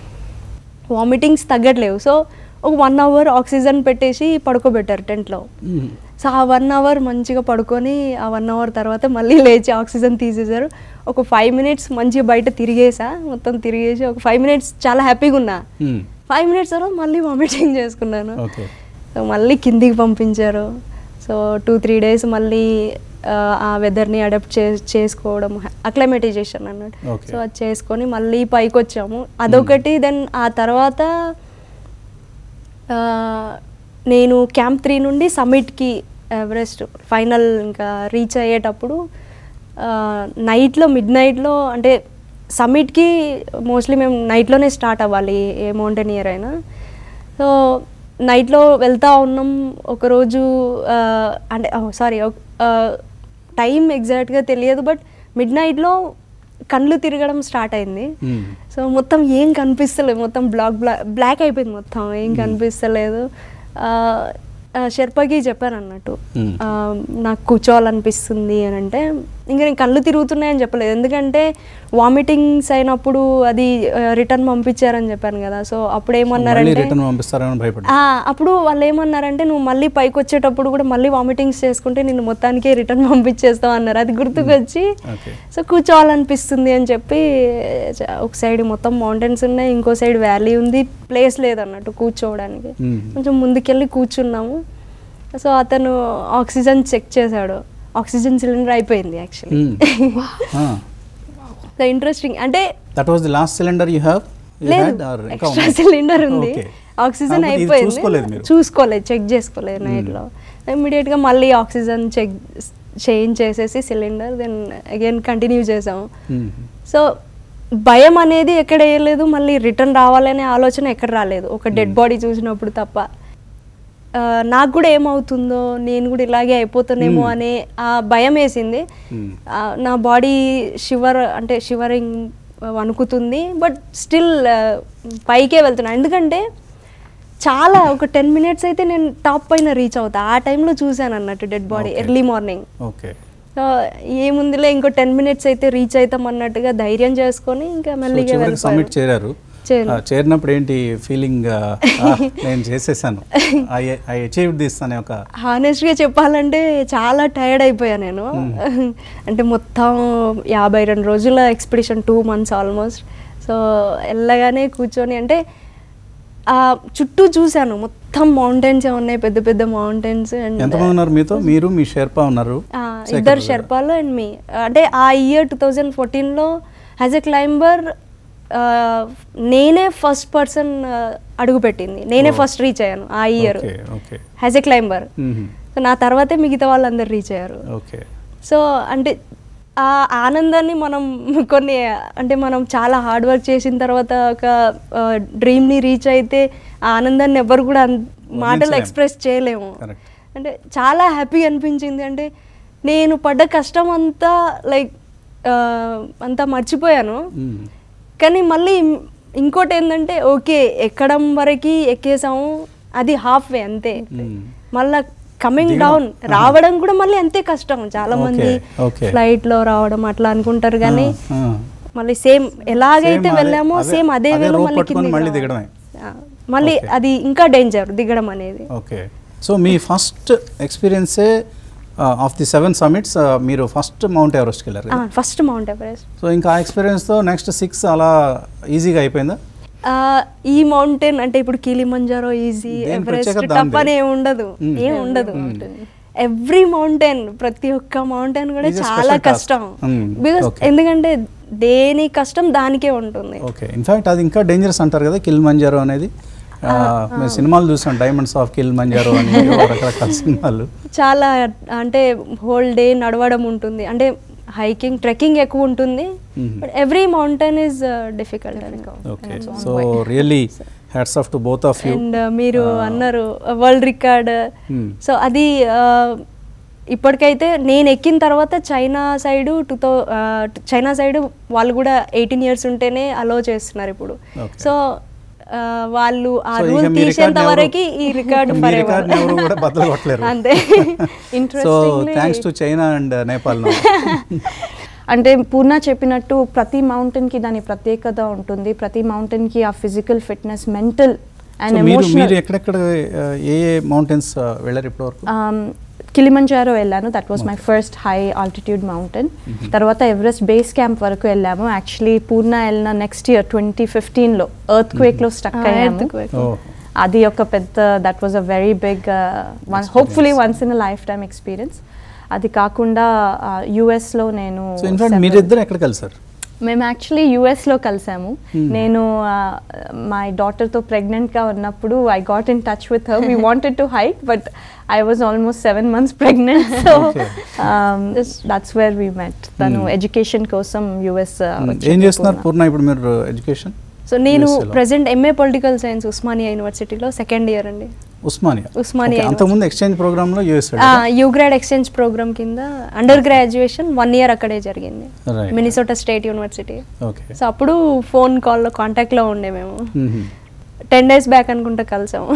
వామిటింగ్స్ తగ్గట్లేవు సో ఒక వన్ అవర్ ఆక్సిజన్ పెట్టేసి పడుకోబెట్టారు టెంట్లో మ్మ్. సో ఆ వన్ అవర్ మంచిగా పడుకొని ఆ వన్ అవర్ తర్వాత మళ్ళీ లేచి ఆక్సిజన్ తీసేశారు ఒక ఫైవ్ మినిట్స్ మంచిగా బయట తిరిగేసా మొత్తం తిరిగేసి ఒక ఫైవ్ మినిట్స్ చాలా హ్యాపీగా ఉన్నా మ్మ్. ఫైవ్ మినిట్స్ తర్వాత మళ్ళీ వామిటింగ్ చేసుకున్నాను ఓకే సో మళ్ళీ కిందికి పంపించారు సో టూ త్రీ డేస్ మళ్ళీ ఆ, ఆ వెదర్ని అడాప్ట్ చే చేసుకోవడం అక్లమేటైజేషన్ అన్నట్టు Okay. సో అది చేసుకొని మళ్ళీ పైకి వచ్చాము అదొకటి దెన్ ఆ తర్వాత ఆ, నేను క్యాంప్ త్రీ నుండి సమ్మిట్కి ఎవరెస్ట్ ఫైనల్ ఇంకా రీచ్ అయ్యేటప్పుడు నైట్లో మిడ్ నైట్లో అంటే సమ్మిట్కి మోస్ట్లీ మేము నైట్లోనే స్టార్ట్ అవ్వాలి ఏ మౌంటైన్ ఇయర్ అయినా సో నైట్లో వెళ్తా ఉన్నాం ఒకరోజు ఆ, అంటే సారీ టైం ఎగ్జాక్ట్గా తెలియదు బట్ మిడ్ నైట్లో కళ్ళు తిరగడం స్టార్ట్ అయింది మ్మ్. సో మొత్తం ఏం కనిపిస్తలేదు మొత్తం బ్లాక్ బ్లాక్ బ్లాక్ అయిపోయింది మొత్తం ఏం కనిపిస్తలేదు ఆ, ఆ, షెర్పకి చెప్పాను అన్నట్టు Hmm. ఆ, నాకు కూర్చోవాలనిపిస్తుంది అని అంటే ఇంకా నేను కళ్ళు తిరుగుతున్నాయని చెప్పలేదు ఎందుకంటే వామిటింగ్స్ అయినప్పుడు అది రిటర్న్ పంపించారని చెప్పాను కదా సో అప్పుడు మళ్ళీ ఏమన్నారంటే రిటర్న్ పంపిస్తారని భయపడ్డా ఆ, అప్పుడు వాళ్ళు ఏమన్నారంటే నువ్వు మళ్ళీ పైకి వచ్చేటప్పుడు కూడా మళ్ళీ వామిటింగ్స్ చేసుకుంటే నిన్ను మొత్తానికే రిటర్న్ పంపించేస్తావు అన్నారు అది గుర్తుకొచ్చి ఓకే సో కూర్చోవాలనిపిస్తుంది అని చెప్పి చ- ఒక సైడ్ మొత్తం మౌంటైన్స్ ఉన్నాయి ఇంకో సైడ్ వ్యాలీ ఉంది ప్లేస్ లేదన్నట్టు కూర్చోవడానికి మ్మ్. కొంచెం ముందుకెళ్ళి కూర్చున్నాము సో అతను ఆక్సిజన్ చెక్ చేశాడు ఆక్సిజన్ సిలిండర్ అయిపోయింది యాక్చువల్లీ సో ఇంట్రెస్టింగ్ అంటే that was the last cylinder you have లేదు ఎక్స్ట్రా సిలిండర్ ఉంది ఆక్సిజన్ అయిపోయింది చూసుకోలేదు మీరు చూసుకోలేదు చెక్ చేసుకోలేదు నైట్లో ఇమీడియట్గా మళ్ళీ ఆక్సిజన్ చెక్ చేంజ్ చేసేసి సిలిండర్ దెన్ అగైన్ కంటిన్యూ చేసాము మ్మ్. సో భయం అనేది ఎక్కడ వేయలేదు మళ్ళీ రిటర్న్ రావాలనే ఆలోచన ఎక్కడ రాలేదు ఒక డెడ్ బాడీ చూసినప్పుడు తప్ప ఆ, నాకు కూడా ఏమవుతుందో నేను కూడా ఇలాగే అయిపోతానేమో Hmm. అనే ఆ భయం వేసింది Hmm. ఆ, నా బాడీ షివర్ అంటే షివరింగ్ వణుకుతుంది బట్ స్టిల్ పైకే వెళ్తున్నా ఎందుకంటే చాలా ఒక టెన్ మినిట్స్ అయితే నేను టాప్ పైన రీచ్ అవుతా ఆ టైంలో చూశాను అన్నట్టు dead body Okay. Early morning okay so ఏముందిలే ఇంకో టెన్ మినిట్స్ అయితే రీచ్ అవుతాం అన్నట్టుగా ధైర్యం చేసుకొని ఇంకా మెల్లిగా చివరికి సబ్మిట్ వెళ్ళిపోయాను చేరారు చేరాను. ఆ, చేరినప్పుడు ఏంటి ఫీలింగ్ నేను చేసేసాను ఐ అచీవ్ దిస్ అనే ఒక హానెస్ట్గా చెప్పాలంటే చాలా టైర్డ్ అయిపోయా నేను అంటే మొత్తం యాభై రెండు రోజుల expedition two months almost so వెళ్ళగానే కూర్చొని అంటే ఆ చుట్టూ చూశాను మొత్తం మౌంటైన్స్ ఉన్నాయి పెద్ద పెద్ద మౌంటైన్స్ అండ్ ఎంతమంది ఉన్నారు మీతో మీరు మీ షెర్పా ఉన్నారు శేఖర్ ఇద్దరు గారు. షెర్పాలు అండ్ మీ అంటే ఆ ఇయర్ టూ థౌజండ్ ఫోర్టీన్లో యాజ్ ఎ క్లైంబర్ నేనే ఫస్ట్ పర్సన్ అడుగుపెట్టింది నేనే Oh. ఫస్ట్ రీచ్ అయ్యాను ఆ year okay okay as a climber మ్మ్. సో నా తర్వాతే మిగతా వాళ్ళందరూ రీచ్ అయ్యారు ఓకే సో అంటే ఆ ఆనందాన్ని మనం కొన్ని అంటే మనం చాలా హార్డ్ వర్క్ చేసిన తర్వాత ఒక డ్రీమ్ని రీచ్ అయితే ఆ ఆనందాన్ని ఎవరు కూడా అన్- మాటలు వర్ణించలేం. ఎక్స్ప్రెస్ చేయలేము Correct. అంటే చాలా హ్యాపీ అనిపించింది అంటే నేను పడ్డ కష్టం అంతా లైక్ అంతా మర్చిపోయాను మ్మ్. కానీ మళ్ళీ ఇంకోటి ఏంటంటే ఓకే ఎక్కడం వరకు ఎక్కేసాము అది హాఫ్ వే అంతే మ్మ్. మళ్ళా కమింగ్ దిగడం. డౌన్ రావడం కూడా మళ్ళీ అంతే కష్టం చాలా Okay, మంది okay. ఫ్లైట్ లో రావడం అట్లా అనుకుంటారు కానీ ఆ, ఆ. మళ్ళీ సేమ్ ఎలాగైతే Same అదే- వెళ్ళామో అదే- సేమ్ అదే అదే వేలో rope మళ్ళీ పట్టుకొని కిందికి మళ్ళీ రావాలి. దిగడమే. ఆ, మళ్ళీ Okay. అది ఇంకా డేంజర్ దిగడం అనేది ఓకే సో మీ ఫస్ట్ ఎక్స్పీరియన్సే ఆఫ్ ది సెవెన్ సమిట్స్ మీరు ఫస్ట్ మౌంట్ ఎవరెస్ట్కి వెళ్ళారు కదా? ఫస్ట్ మౌంట్ ఎవరెస్ట్ సో ఇంకా ఆ ఎక్స్పీరియన్స్తో నెక్స్ట్ సిక్స్ అలా ఈజీగా అయిపోయిందా ఆ, ఈ మౌంటైన్ అంటే ఇప్పుడు కీలిమంజారో ఈజీ దేని ఎవరెస్ట్ ప్రత్యేకత టఫ్ దానిది? అని ఏం ఉండదు Mm. ఏం ఉండదు ఎవ్రీ మౌంటైన్ ప్రతి ఒక్క మౌంటైన్ కూడా Is a చాలా special task. కష్టం Mm, బికాస్ okay. ఎందుకంటే దేని కష్టం దానికే ఉంటుంది ఓకే ఇన్ఫాక్ట్ అది ఇంకా డేంజరస్ అంటారు కదా కిల్ మంజారో అనేది ఆ, మేము సినిమాలు చూసాం డైమండ్స్ ఆఫ్ కిల్ మంజారో అని ఏవో రకరకాల సినిమాలు చాలా అంటే హోల్ డే నడవడం ఉంటుంది అంటే హైకింగ్ ట్రెక్కింగ్ ఎక్కువ ఉంటుంది Mhm. But every mountain is difficult okay so really hats off to both of you and మీరు అన్నారు వరల్డ్ రికార్డ్ Hmm. సో అది ఆ, ఇప్పటికైతే నేను ఎక్కిన తర్వాత China side two thou China side వాళ్ళు కూడా ఎయిటీన్ ఇయర్స్ ఉంటేనే అలో చేస్తున్నారు ఇప్పుడు Okay. సో ఆ, వాళ్ళు ఆ So, ఇక రూల్ మీ తీసేంత రికార్డ్ని వరకు ఎవరు- ఈ రికార్డ్ మీ రికార్డ్ని ఎవరు కూడా బద్దలు కొట్టలేరు అంతే so Interestingly- thanks to China and Nepal అంటే పూర్ణ చెప్పినట్టు ప్రతి మౌంటైన్కి దాని ప్రత్యేకత ఉంటుంది ప్రతి మౌంటైన్కి ఆ ఫిజికల్ ఫిట్నెస్ మెంటల్ అండ్ మీరు మీరు ఎమోషనల్ ఎక్కడెక్కడ ఆ, ఏ ఏ మౌంటైన్స్ వెళ్ళారు ఇప్పటివరకు కిలిమంజారో వెళ్ళాను that was my first high altitude mountain తర్వాత ఎవరెస్ట్ బేస్ క్యాంప్ వరకు వెళ్ళాము యాక్చువల్లీ పూర్ణ వెళ్ళిన నెక్స్ట్ ఇయర్ ట్వంటీ ఫిఫ్టీన్లో ఎర్త్ క్వేక్లో స్టక్ Ah, అయ్యాము earthquake. ఓ అది ఒక పెద్ద that was a very big one hopefully once in a lifetime experience అది కాకుండా యుఎస్లో నేను సో ఇన్ఫాక్ట్ several- మీరిద్దరు ఎక్కడ కలిసారు మేము యాక్చువల్లీ యూఎస్లో కలిసాము Hmm. నేను మై డాటర్తో ప్రెగ్నెంట్గా ఉన్నప్పుడు I got in touch with her we wanted to hike but I was almost seven months pregnant so Okay. That's where we met తను Hmm. ఎడ్యుకేషన్ కోసం యుఎస్ ఏం చేస్తున్నారు పూర్ణ ఇప్పుడు మీరు ఎడ్యుకేషన్ సో నేను USA లో. Present MA political science Osmania యూనివర్సిటీలో second year అండి ఉస్మానియా ఉస్మానియా Okay, అంతకుముందు ఎక్స్చేంజ్ ప్రోగ్రామ్ లో యూఎస్ యూగ్రాడ్ ఎక్స్చేంజ్ ప్రోగ్రామ్ కింద అండర్ గ్రాడ్యుయేషన్ వన్ ఇయర్ అక్కడే జరిగింది Right. Minnesota State University okay so అప్పుడు ఫోన్ కాల్లో కాంటాక్ట్లో ఉండే మేము టెన్ డేస్ బ్యాక్ అనుకుంటా కలిసాము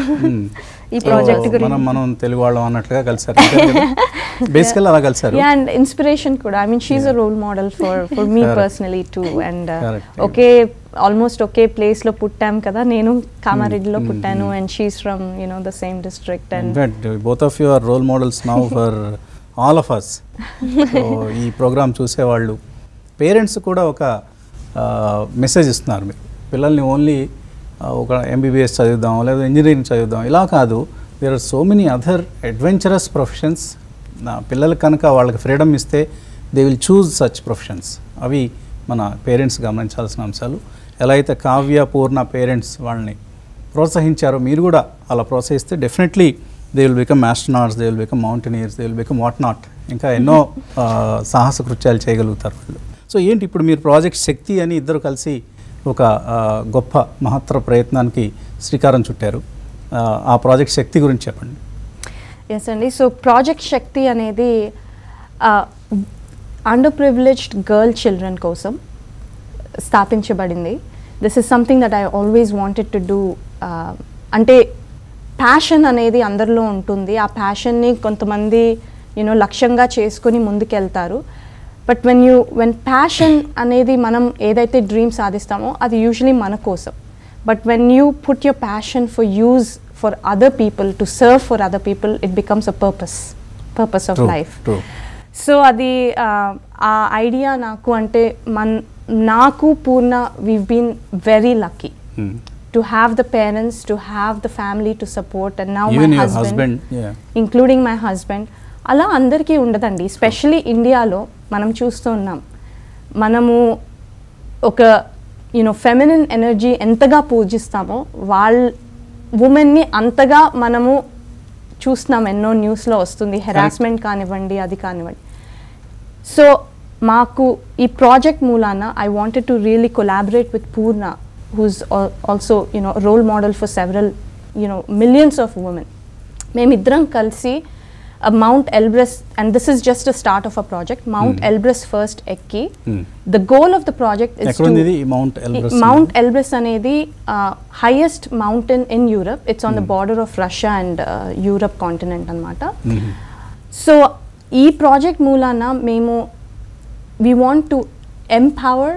ఈ ప్రాజెక్ట్ మనం గురించి మనం తెలుగు వాళ్ళం అన్నట్లుగా కలిసారు బేసికల్ అలా కలిసారు యా అండ్ ఇన్స్పిరేషన్ కూడా I mean she's a role model for for me Correct. Personally too and Correct. ఒకే ఆల్మోస్ట్ ఒకే ప్లేస్ లో పుట్టాం కదా నేను కామారెడ్డిలో పుట్టాను and she's from you know the same district and in fact both of you are role models now for all of us so ఈ program చూసేవాళ్ళు పేరెంట్స్ కూడా ఒక మెసేజ్ ఇస్తున్నారు మీరు పిల్లల్ని ఓన్లీ ఒక ఎంబీబీఎస్ చదువుదాం లేదా ఇంజనీరింగ్ చదువుదాం ఇలా కాదు there are so many other adventurous professions నా పిల్లలకు కనుక వాళ్ళకి ఫ్రీడమ్ ఇస్తే they will choose such professions అవి మన పేరెంట్స్ గమనించాల్సిన అంశాలు ఎలా అయితే కావ్య పూర్ణ పేరెంట్స్ వాళ్ళని ప్రోత్సహించారో మీరు కూడా అలా ప్రోత్సహిస్తే definitely they will become astronauts they will become mountaineers they will become what not ఇంకా ఎన్నో ఆ, సాహస కృత్యాలు చేయగలుగుతారు వాళ్ళు సో ఏంటి ఇప్పుడు మీరు ప్రాజెక్ట్ శక్తి అని ఇద్దరు కలిసి ఒక ఆ, గొప్ప మహత్తర ప్రయత్నానికి శ్రీకారం చుట్టారు ఆ, ఆ ప్రాజెక్ట్ శక్తి గురించి చెప్పండి ఎస్ అండి సో ప్రాజెక్ట్ శక్తి అనేది అండర్ ప్రివిలేజ్డ్ గర్ల్ చిల్డ్రన్ కోసం స్థాపించబడింది this is something that I always wanted to do అంటే ప్యాషన్ అనేది అందరిలో ఉంటుంది ఆ ప్యాషన్ని కొంతమంది యూనో లక్ష్యంగా చేసుకొని ముందుకెళ్తారు but when you when passion అనేది మనం ఏదైతే డ్రీమ్ సాధిస్తామో అది యూజువలీ మన కోసం but when you put your passion for use for other people to serve for other people it becomes a purpose purpose of True, life true. So అది ఆ, ఆ ఐడియా నాకు అంటే మన్ నాకు Purna we been very lucky Hmm. To have the parents to have the family to support and now Even my your husband husband, yeah. Including my husband అలా అందరికీ ఉండదండి స్పెషలీ ఇండియాలో మనం చూస్తూ ఉన్నాం మనము ఒక యూనో ఫెమినిన్ ఎనర్జీ ఎంతగా పూజిస్తామో వాళ్ళ ఉమెన్ని అంతగా మనము చూస్తున్నాం ఎన్నో న్యూస్లో వస్తుంది హెరాస్మెంట్ కానివ్వండి అది కానివ్వండి సో మాకు ఈ ప్రాజెక్ట్ మూలాన I wanted to really collaborate with Purna who's also you know role model for several you know millions of women మేమిద్దరం కలిసి uh, Mount Elbrus, and this is just a start of a project. Mount Elbrus first ఎక్కి Hmm. the goal of the project is ఎక్కడ ఉంది to ఇది Mount Elbrus Mount Elbrus అనేది highest mountain in Europe it's on the border of Russia and Europe continent అనమాట so ఈ project మూలాన మేము we want to empower,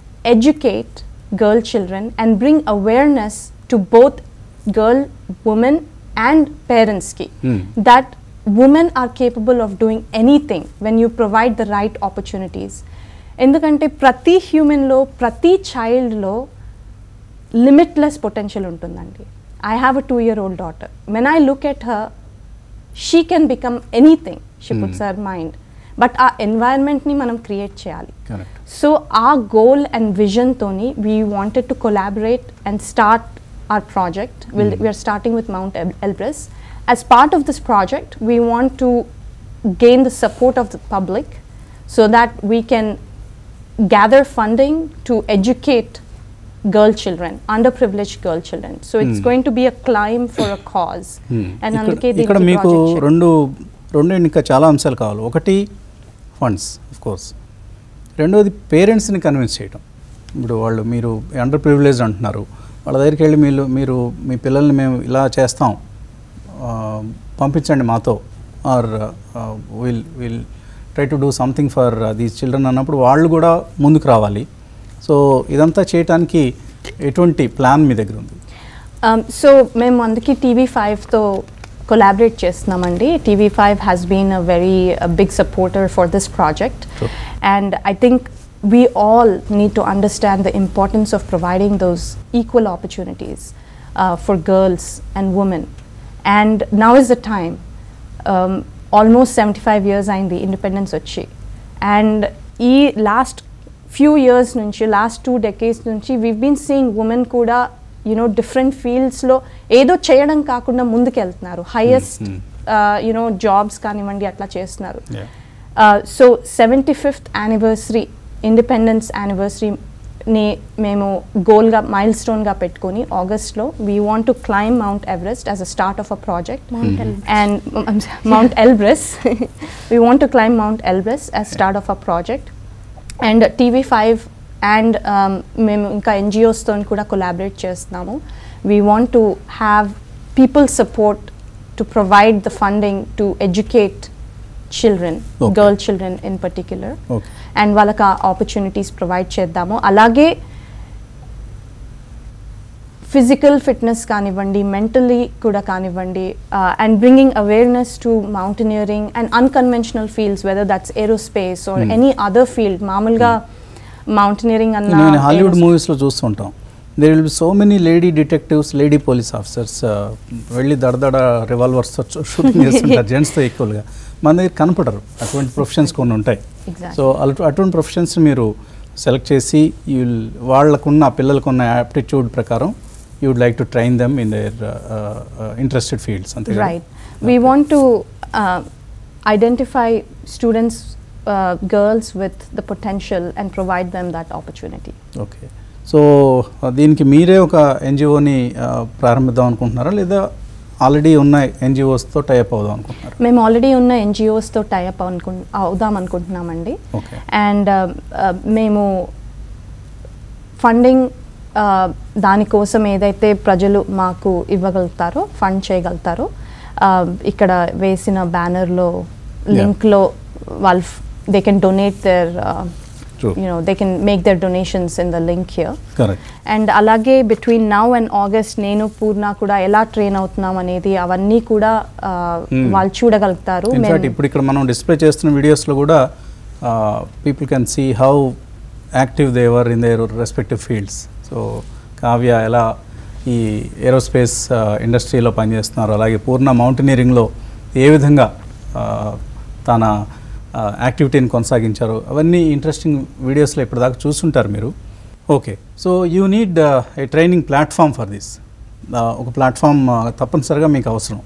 educate girl children and bring awareness to both girl, women and parents ki Hmm. that women are capable of doing anything when you provide the right opportunities. ఎందుకంటే ప్రతి హ్యూమన్లో ప్రతి చైల్డ్లో limitless potential ఉంటుందండి I have a two year old daughter when I look at her she can become anything she puts her mind but ఆ ఎన్వైరన్మెంట్ని మనం create చేయాలి కరెక్ట్ సో ఆ గోల్ అండ్ విజన్తోని we wanted to collaborate and start our project. We'll, We are starting with Mount El- Elbrus. As part of this project, we want to gain the support of the public so that we can gather funding to educate girl children, underprivileged girl children. So it's Hmm. going to be a climb for a cause. And ఇక్కడ- అందుకే ఇక్కడ దీనికి మీకు project చేయాలి. రెండు రెండు ఇంకా చాలా అంశాలు కావాలి ఒకటి ఫండ్స్ ఆఫ్ కోర్స్ రెండోది పేరెంట్స్ని కన్విన్స్ చేయటం ఇప్పుడు వాళ్ళు మీరు అండర్ ప్రివిలేజ్ అంటున్నారు వాళ్ళ దగ్గరికి వెళ్ళి మీరు మీరు మీ పిల్లల్ని మేము ఇలా చేస్తాం ఆ, పంపించండి మాతో or will will try to do something for these children అన్నప్పుడు వాళ్ళు కూడా ముందుకు రావాలి సో ఇదంతా చేయటానికి ఎటువంటి ప్లాన్ మీ దగ్గర ఉంది సో మేము అందుకే టీవీ ఫైవ్తో కొలాబరేట్ చేస్తున్నామండి TV five has been a very big supporter for this project True. And I think we all need to understand the importance of providing those equal opportunities uh, for girls and women. And now is the time. Um, almost 75 years అయింది independence వచ్చి and ఈ last few years నుంచి last two decades నుంచి we been seeing women కూడా you know different ఫీల్డ్స్లో ఏదో చేయడం కాకుండా ముందుకెళ్తున్నారు హైయెస్ట్ mm. యునో జాబ్స్ కానివ్వండి అట్లా చేస్తున్నారు Yeah. So seventy fifth anniversary independence యానివర్సరీని మేము గోల్గా మైల్ స్టోన్గా పెట్టుకొని ఆగస్ట్లో we want to climb Mount Everest as a start of a project Mount Elbrus. and um, Mount Elbrus. we want to climb Mount Elbrus as start of our project. And TV5 and మేము ఇంకా ఎన్జిఓస్తో కూడా collaborate చేస్తున్నాము we want to have people support to provide the funding to educate children Okay. Girl children in particular okay and వాళ్ళకి ఆ opportunities provide చేద్దాము అలాగే physical fitness కానివ్వండి mentally కూడా కానివ్వండి and bringing awareness to mountaineering and unconventional fields whether that's aerospace or Hmm. Any other field మామూలుగా mountaineering అన్న నేను హాలీవుడ్ aeros- మూవీస్లో చూస్తుంటాం there will be so many lady detectives lady police officers వెళ్ళి దడదడ రివాల్వర్స్తో షూటింగ్ చేస్తుంటారు జెంట్స్తో ఈక్వల్గా మన దగ్గర కనపడరు అటువంటి ప్రొఫెషన్స్ కొన్ని ఉంటాయి Exactly. సో అటు అటువంటి ప్రొఫెషన్స్ మీరు సెలెక్ట్ చేసి యూ వాళ్ళకున్న పిల్లలకున్న యాప్టిట్యూడ్ ప్రకారం you would like to train them in their interested fields అంతే కదా? Right. We want to uh, identify students, uh, girls with the potential and provide them that opportunity. Okay so దీనికి మీరే ఒక ఎన్జిఓని ప్రారంభిద్దాం అనుకుంటున్నారా లేదా ఆల్రెడీ ఉన్న ఎన్జిఓస్తో టైప్ అవుదాం అనుకుంటున్నారా మేము ఆల్రెడీ ఉన్న ఎన్జిఓస్తో టైఅప్ అనుకు అవుదాం అనుకుంటున్నామండి ఓకే అండ్ మేము ఫండింగ్ దానికోసం ఏదైతే ప్రజలు మాకు ఇవ్వగలుగుతారో ఫండ్ చేయగలుగుతారో uh, ఇక్కడ వేసిన బ్యానర్లో లింక్లో వాళ్ళు they can donate there True. you know they can make their donations in the link here correct and అలాగే బిట్వీన్ నౌ అండ్ ఆగస్ట్ నేను పూర్ణ కూడా ఎలా ట్రైన్ అవుతున్నాం అనేది అవన్నీ కూడా uh, Hmm. వాళ్ళు చూడగలుగుతారు ఇన్ఫాక్ట్ మేము- ఇప్పుడు ఇక్కడ మనం డిస్ప్లే చేస్తున్న వీడియోస్లో కూడా people can see how active they were in their respective fields so Kavya ఎలా ఈ ఏరోస్పేస్ ఇండస్ట్రీలో పనిచేస్తున్నారు అలాగే పూర్ణ మౌంటైనీరింగ్లో ఏ విధంగా ఆ, తన యాక్టివిటీని కొనసాగించారు అవన్నీ ఇంట్రెస్టింగ్ వీడియోస్లో ఇప్పటిదాకా చూస్తుంటారు మీరు okay so you need a training platform for this ఒక ప్లాట్ఫామ్ తప్పనిసరిగా మీకు అవసరం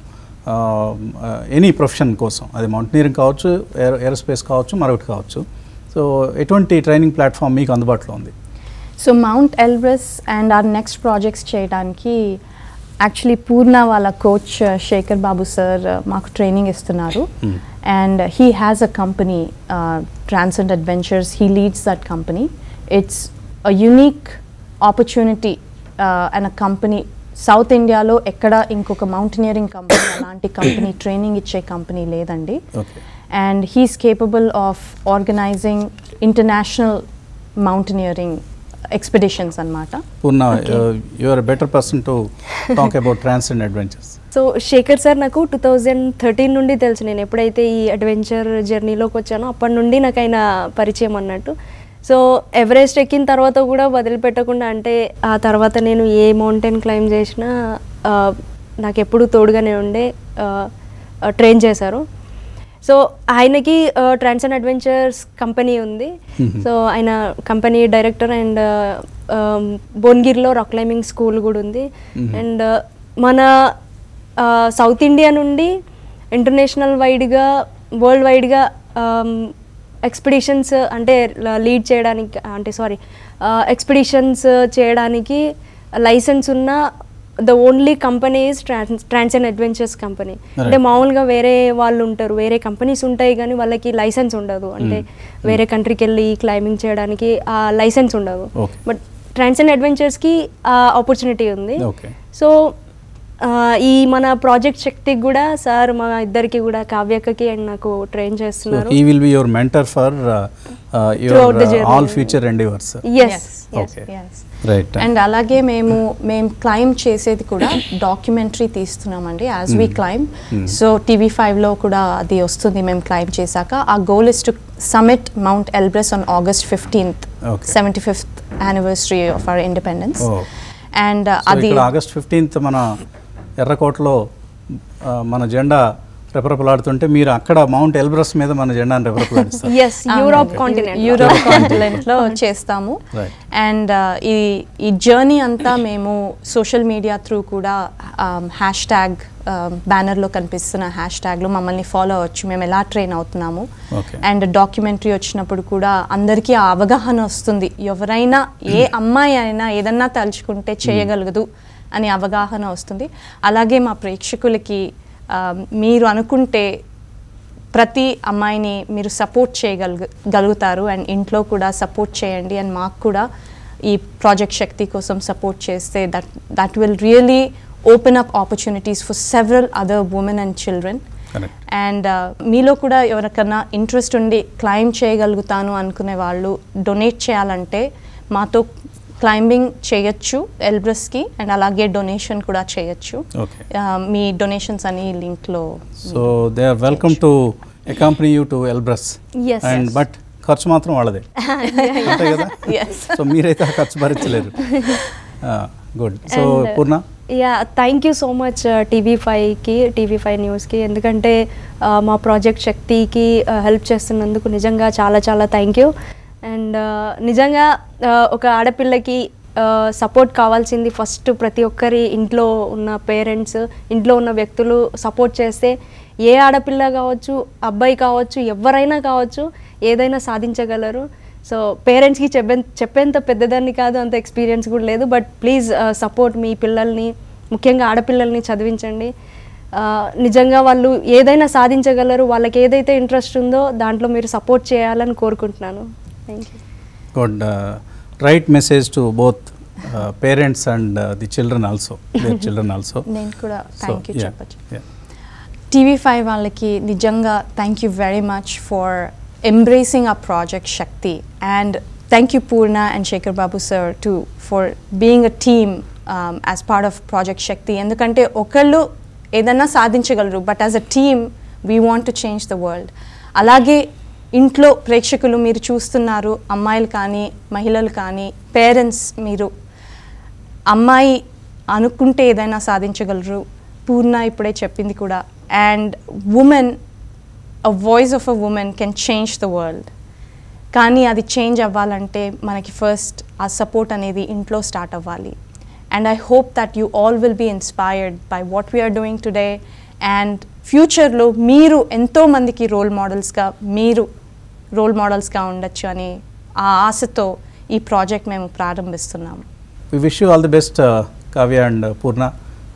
ఎనీ ప్రొఫెషన్ కోసం అది మౌంటైనీరింగ్ కావచ్చు ఏరో ఏరోస్పేస్ కావచ్చు మరొకటి కావచ్చు సో ఎటువంటి ట్రైనింగ్ ప్లాట్ఫామ్ మీకు అందుబాటులో ఉంది so Mount Elbrus and or next projects చేయడానికి యాక్చువల్లీ పూర్ణ వాళ్ళ కోచ్ శేఖర్ బాబు సార్ మాకు ట్రైనింగ్ ఇస్తున్నారు and he has a company Transcend Adventures he leads that company it's a unique opportunity and a company South ఇండియాలో ఎక్కడ ఇంకొక మౌంటైనరింగ్ కంపెనీ అలాంటి company training ఇచ్చే company లేదండి okay and he's capable of organizing international mountaineering expeditions అన్నమాట Purna you are better person to talk about transcend Adventures so Shekhar sir నాకు two thousand thirteen నుండి తెలుసు నేను ఎప్పుడైతే ఈ అడ్వెంచర్ జర్నీలోకి వచ్చానో అప్పటి నుండి నాకు ఆయన పరిచయం అన్నట్టు సో ఎవరెస్ట్ ఎక్కిన తర్వాత కూడా వదిలిపెట్టకుండా అంటే ఆ తర్వాత నేను ఏ మౌంటైన్ క్లైమ్ చేసినా ఆ, నాకు ఎప్పుడు తోడుగానే ఉండే ట్రైన్ చేశారు సో ఆయనకి ట్రాన్స్ అండ్ అడ్వెంచర్స్ కంపెనీ ఉంది సో ఆయన కంపెనీ డైరెక్టర్ అండ్ భువనగిరిలో రాక్ క్లైంబింగ్ స్కూల్ కూడా ఉంది అండ్ మన సౌత్ ఇండియా నుండి ఇంటర్నేషనల్ వైడ్గా వరల్డ్ వైడ్గా ఎక్స్పిడిషన్స్ అంటే లీడ్ చేయడానికి అంటే సారీ ఎక్స్పిడిషన్స్ చేయడానికి లైసెన్స్ ఉన్న the only company is Transcend Transcend Adventures company అంటే Right. మామూలుగా వేరే వాళ్ళు ఉంటారు వేరే కంపెనీస్ ఉంటాయి కానీ వాళ్ళకి లైసెన్స్ ఉండదు అంటే వేరే కంట్రీకి వెళ్ళి క్లైంబింగ్ చేయడానికి ఆ లైసెన్స్ ఉండదు Okay. బట్ ట్రాన్స్ అండ్ అడ్వెంచర్స్కి ఆ ఆపర్చునిటీ ఉంది ఓకే సో ఆ, ఈ మన ప్రాజెక్ట్ శక్తికి కూడా సార్ మా ఇద్దరికి కూడా కావ్యక్కకి అండ్ నాకు ట్రైన్ చేస్తున్నారు he will be your mentor for Throughout your the journey. All future endeavours yes Okay. Right and అలాగే మేము మేము క్లైమ్ చేసేది కూడా డాక్యుమెంటరీ తీస్తున్నామండి as we climb so TV ఫైవ్లో కూడా అది వస్తుంది మేము క్లైమ్ చేశాక ఆ goal is to summit Mount Elbrus on August fifteenth Okay. Seventy fifth anniversary of our independence Oh. And so అది ఇక్కడ ఆగస్ట్ ఫిఫ్టీన్త్ మన ఎర్రకోటలో ఆ, మన జెండా రెపరెపలాడుతుంటే మీరు అక్కడ మౌంట్ ఎల్బ్రస్ మీద మన జెండాను రెపరెపలాడిస్తారు yes Europe continent Europe continent లో చేస్తాము Right. అండ్ ఈ ఈ జర్నీ అంతా మేము సోషల్ మీడియా త్రూ కూడా హ్యాష్ ట్యాగ్ బ్యానర్లో కనిపిస్తున్న హ్యాష్ ట్యాగ్లో మమ్మల్ని ఫాలో అవ్వచ్చు మేము ఎలా ట్రైన్ అవుతున్నాము Okay. అండ్ డాక్యుమెంటరీ వచ్చినప్పుడు కూడా అందరికీ ఆ అవగాహన వస్తుంది ఎవరైనా ఏ అమ్మాయి అయినా ఏదన్నా తలుచుకుంటే చేయగలగదు అనే అవగాహన వస్తుంది అలాగే మా ప్రేక్షకులకి ఆ, మీరు అనుకుంటే ప్రతి అమ్మాయిని మీరు సపోర్ట్ చేయగలుగు గలుగుతారు అండ్ ఇంట్లో కూడా సపోర్ట్ చేయండి అండ్ మాకు కూడా ఈ ప్రాజెక్ట్ శక్తి కోసం సపోర్ట్ చేస్తే that that will really open up opportunities for several other women and children Correct. And మీలో కూడా ఎవరికన్నా ఇంట్రెస్ట్ ఉండి క్లైమ్ చేయగలుగుతాను అనుకునే వాళ్ళు డొనేట్ చేయాలంటే మాతో క్లైంబింగ్ చేయొచ్చు ఎల్బ్రస్కి అండ్ అలాగే డొనేషన్ కూడా చేయొచ్చు Okay. ఆ, మీ డొనేషన్స్ అని లింక్లో so they are welcome to accompany you to Elbrus Yes. And but ఖర్చు మాత్రం వాళ్ళదే అంతే కదా Yes. సో మీరైతే ఆ ఖర్చు భరించలేరు good so And, Purna yeah thank you so much TV ఫైవ్కి టీవీ ఫైవ్ న్యూస్కి ఎందుకంటే ఆ, మా ప్రాజెక్ట్ శక్తికి హెల్ప్ చేస్తున్నందుకు నిజంగా చాలా చాలా థ్యాంక్ యూ అండ్ నిజంగా ఆ, ఒక ఆడపిల్లకి సపోర్ట్ కావాల్సింది ఫస్ట్ ప్రతి ఒక్కరి ఇంట్లో ఉన్న పేరెంట్స్ ఇంట్లో ఉన్న వ్యక్తులు సపోర్ట్ చేస్తే ఏ ఆడపిల్ల కావచ్చు అబ్బాయి కావచ్చు ఎవరైనా కావచ్చు ఏదైనా సాధించగలరు సో పేరెంట్స్కి చెప్పే చెప్పేంత పెద్దదాన్ని కాదు అంత ఎక్స్పీరియన్స్ కూడా లేదు బట్ ప్లీజ్ సపోర్ట్ మీ పిల్లల్ని ముఖ్యంగా ఆడపిల్లల్ని చదివించండి ఆ, నిజంగా వాళ్ళు ఏదైనా సాధించగలరు వాళ్ళకి ఏదైతే ఇంట్రెస్ట్ ఉందో దాంట్లో మీరు సపోర్ట్ చేయాలని కోరుకుంటున్నాను thank you good right message to both parents and the children also their children also నేను కూడా థ్యాంక్ యూ చెప్పచ్చు yeah. టీవీ ఫైవ్ వాళ్ళకి నిజంగా thank you very much for embracing ఆ project Shakti and thank you Purna and Shekhar Babu sir to for being a team as part of project Shakti ఎందుకంటే ఒకళ్ళు ఏదన్నా సాధించగలరు but as a team we want to change the world అలాగే ఇంట్లో ప్రేక్షకులు మీరు చూస్తున్నారు అమ్మాయిలు కానీ మహిళలు కానీ పేరెంట్స్ మీరు అమ్మాయి అనుకుంటే ఏదైనా సాధించగలరు పూర్ణ ఇప్పుడే చెప్పింది కూడా and women a voice of a women can change the world కానీ అది చేంజ్ అవ్వాలంటే మనకి ఫస్ట్ ఆ సపోర్ట్ అనేది ఇంట్లో స్టార్ట్ అవ్వాలి and I hope that you all will be inspired by what we're doing today and ఫ్యూచర్లో మీరు ఎంతో మందికి రోల్ మోడల్స్గా మీరు రోల్ మోడల్స్గా ఉండొచ్చు అని ఆ ఆశతో ఈ ప్రాజెక్ట్ మేము ప్రారంభిస్తున్నాము we wish you all the best Kavya and Purna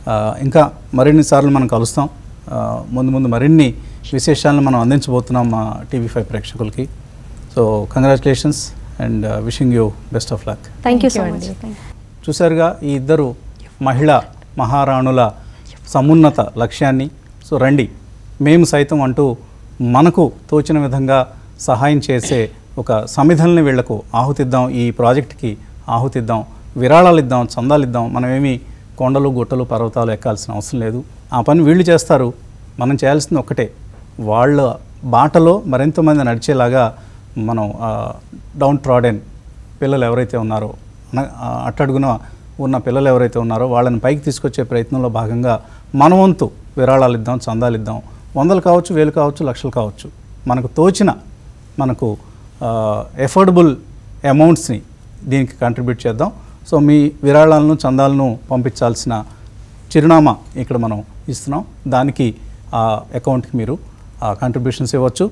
ఆ, ఇంకా మరిన్ని సార్లు మనం కలుస్తాం ఆ, ముందు ముందు మరిన్ని విశేషాలను మనం అందించబోతున్నాం మా టీవీ ఫైవ్ ప్రేక్షకులకి so congratulations and wishing you best of luck thank you so Thank much you అండి. చూశారుగా ఈ ఇద్దరు మహిళా మహారాణుల సమున్నత లక్ష్యాన్ని సో రండి మేము సైతం అంటూ మనకు తోచిన విధంగా సహాయం చేసే ఒక సమిధల్ని వీళ్లకు ఆహుతిద్దాం ఈ ప్రాజెక్ట్కి ఆహుతిద్దాం విరాళాలు ఇద్దాం చందాలు ఇద్దాం మనమేమి కొండలు గుట్టలు పర్వతాలు ఎక్కాల్సిన అవసరం లేదు ఆ పని వీళ్ళు చేస్తారు మనం చేయాల్సింది ఒక్కటే వాళ్ళ బాటలో మరింతమంది నడిచేలాగా మనం డౌన్ ట్రాడెన్ పిల్లలు ఎవరైతే ఉన్నారో అన- ఆ, అట్టడుగున ఉన్న పిల్లలు ఎవరైతే ఉన్నారో వాళ్ళని పైకి తీసుకొచ్చే ప్రయత్నంలో భాగంగా మన వంతు విరాళాలు ఇద్దాం చందాలు ఇద్దాం వందలు కావచ్చు వేలు కావచ్చు లక్షలు కావచ్చు మనకు తోచిన మనకు ఎఫోర్డబుల్ అమౌంట్స్ని దీనికి కంట్రిబ్యూట్ చేద్దాం సో మీ విరాళాలను చందాలను పంపించాల్సిన చిరునామా ఇక్కడ మనం ఇస్తున్నాం దానికి ఆ అకౌంట్కి మీరు కంట్రిబ్యూషన్స్ ఇవ్వచ్చు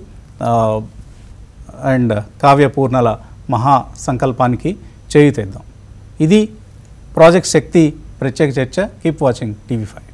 అండ్ కావ్య పూర్ణల మహా సంకల్పానికి చేయుతేద్దాం ఇది ప్రాజెక్ట్ శక్తి ప్రత్యేక చర్చ కీప్ వాచింగ్ టీవీ ఫైవ్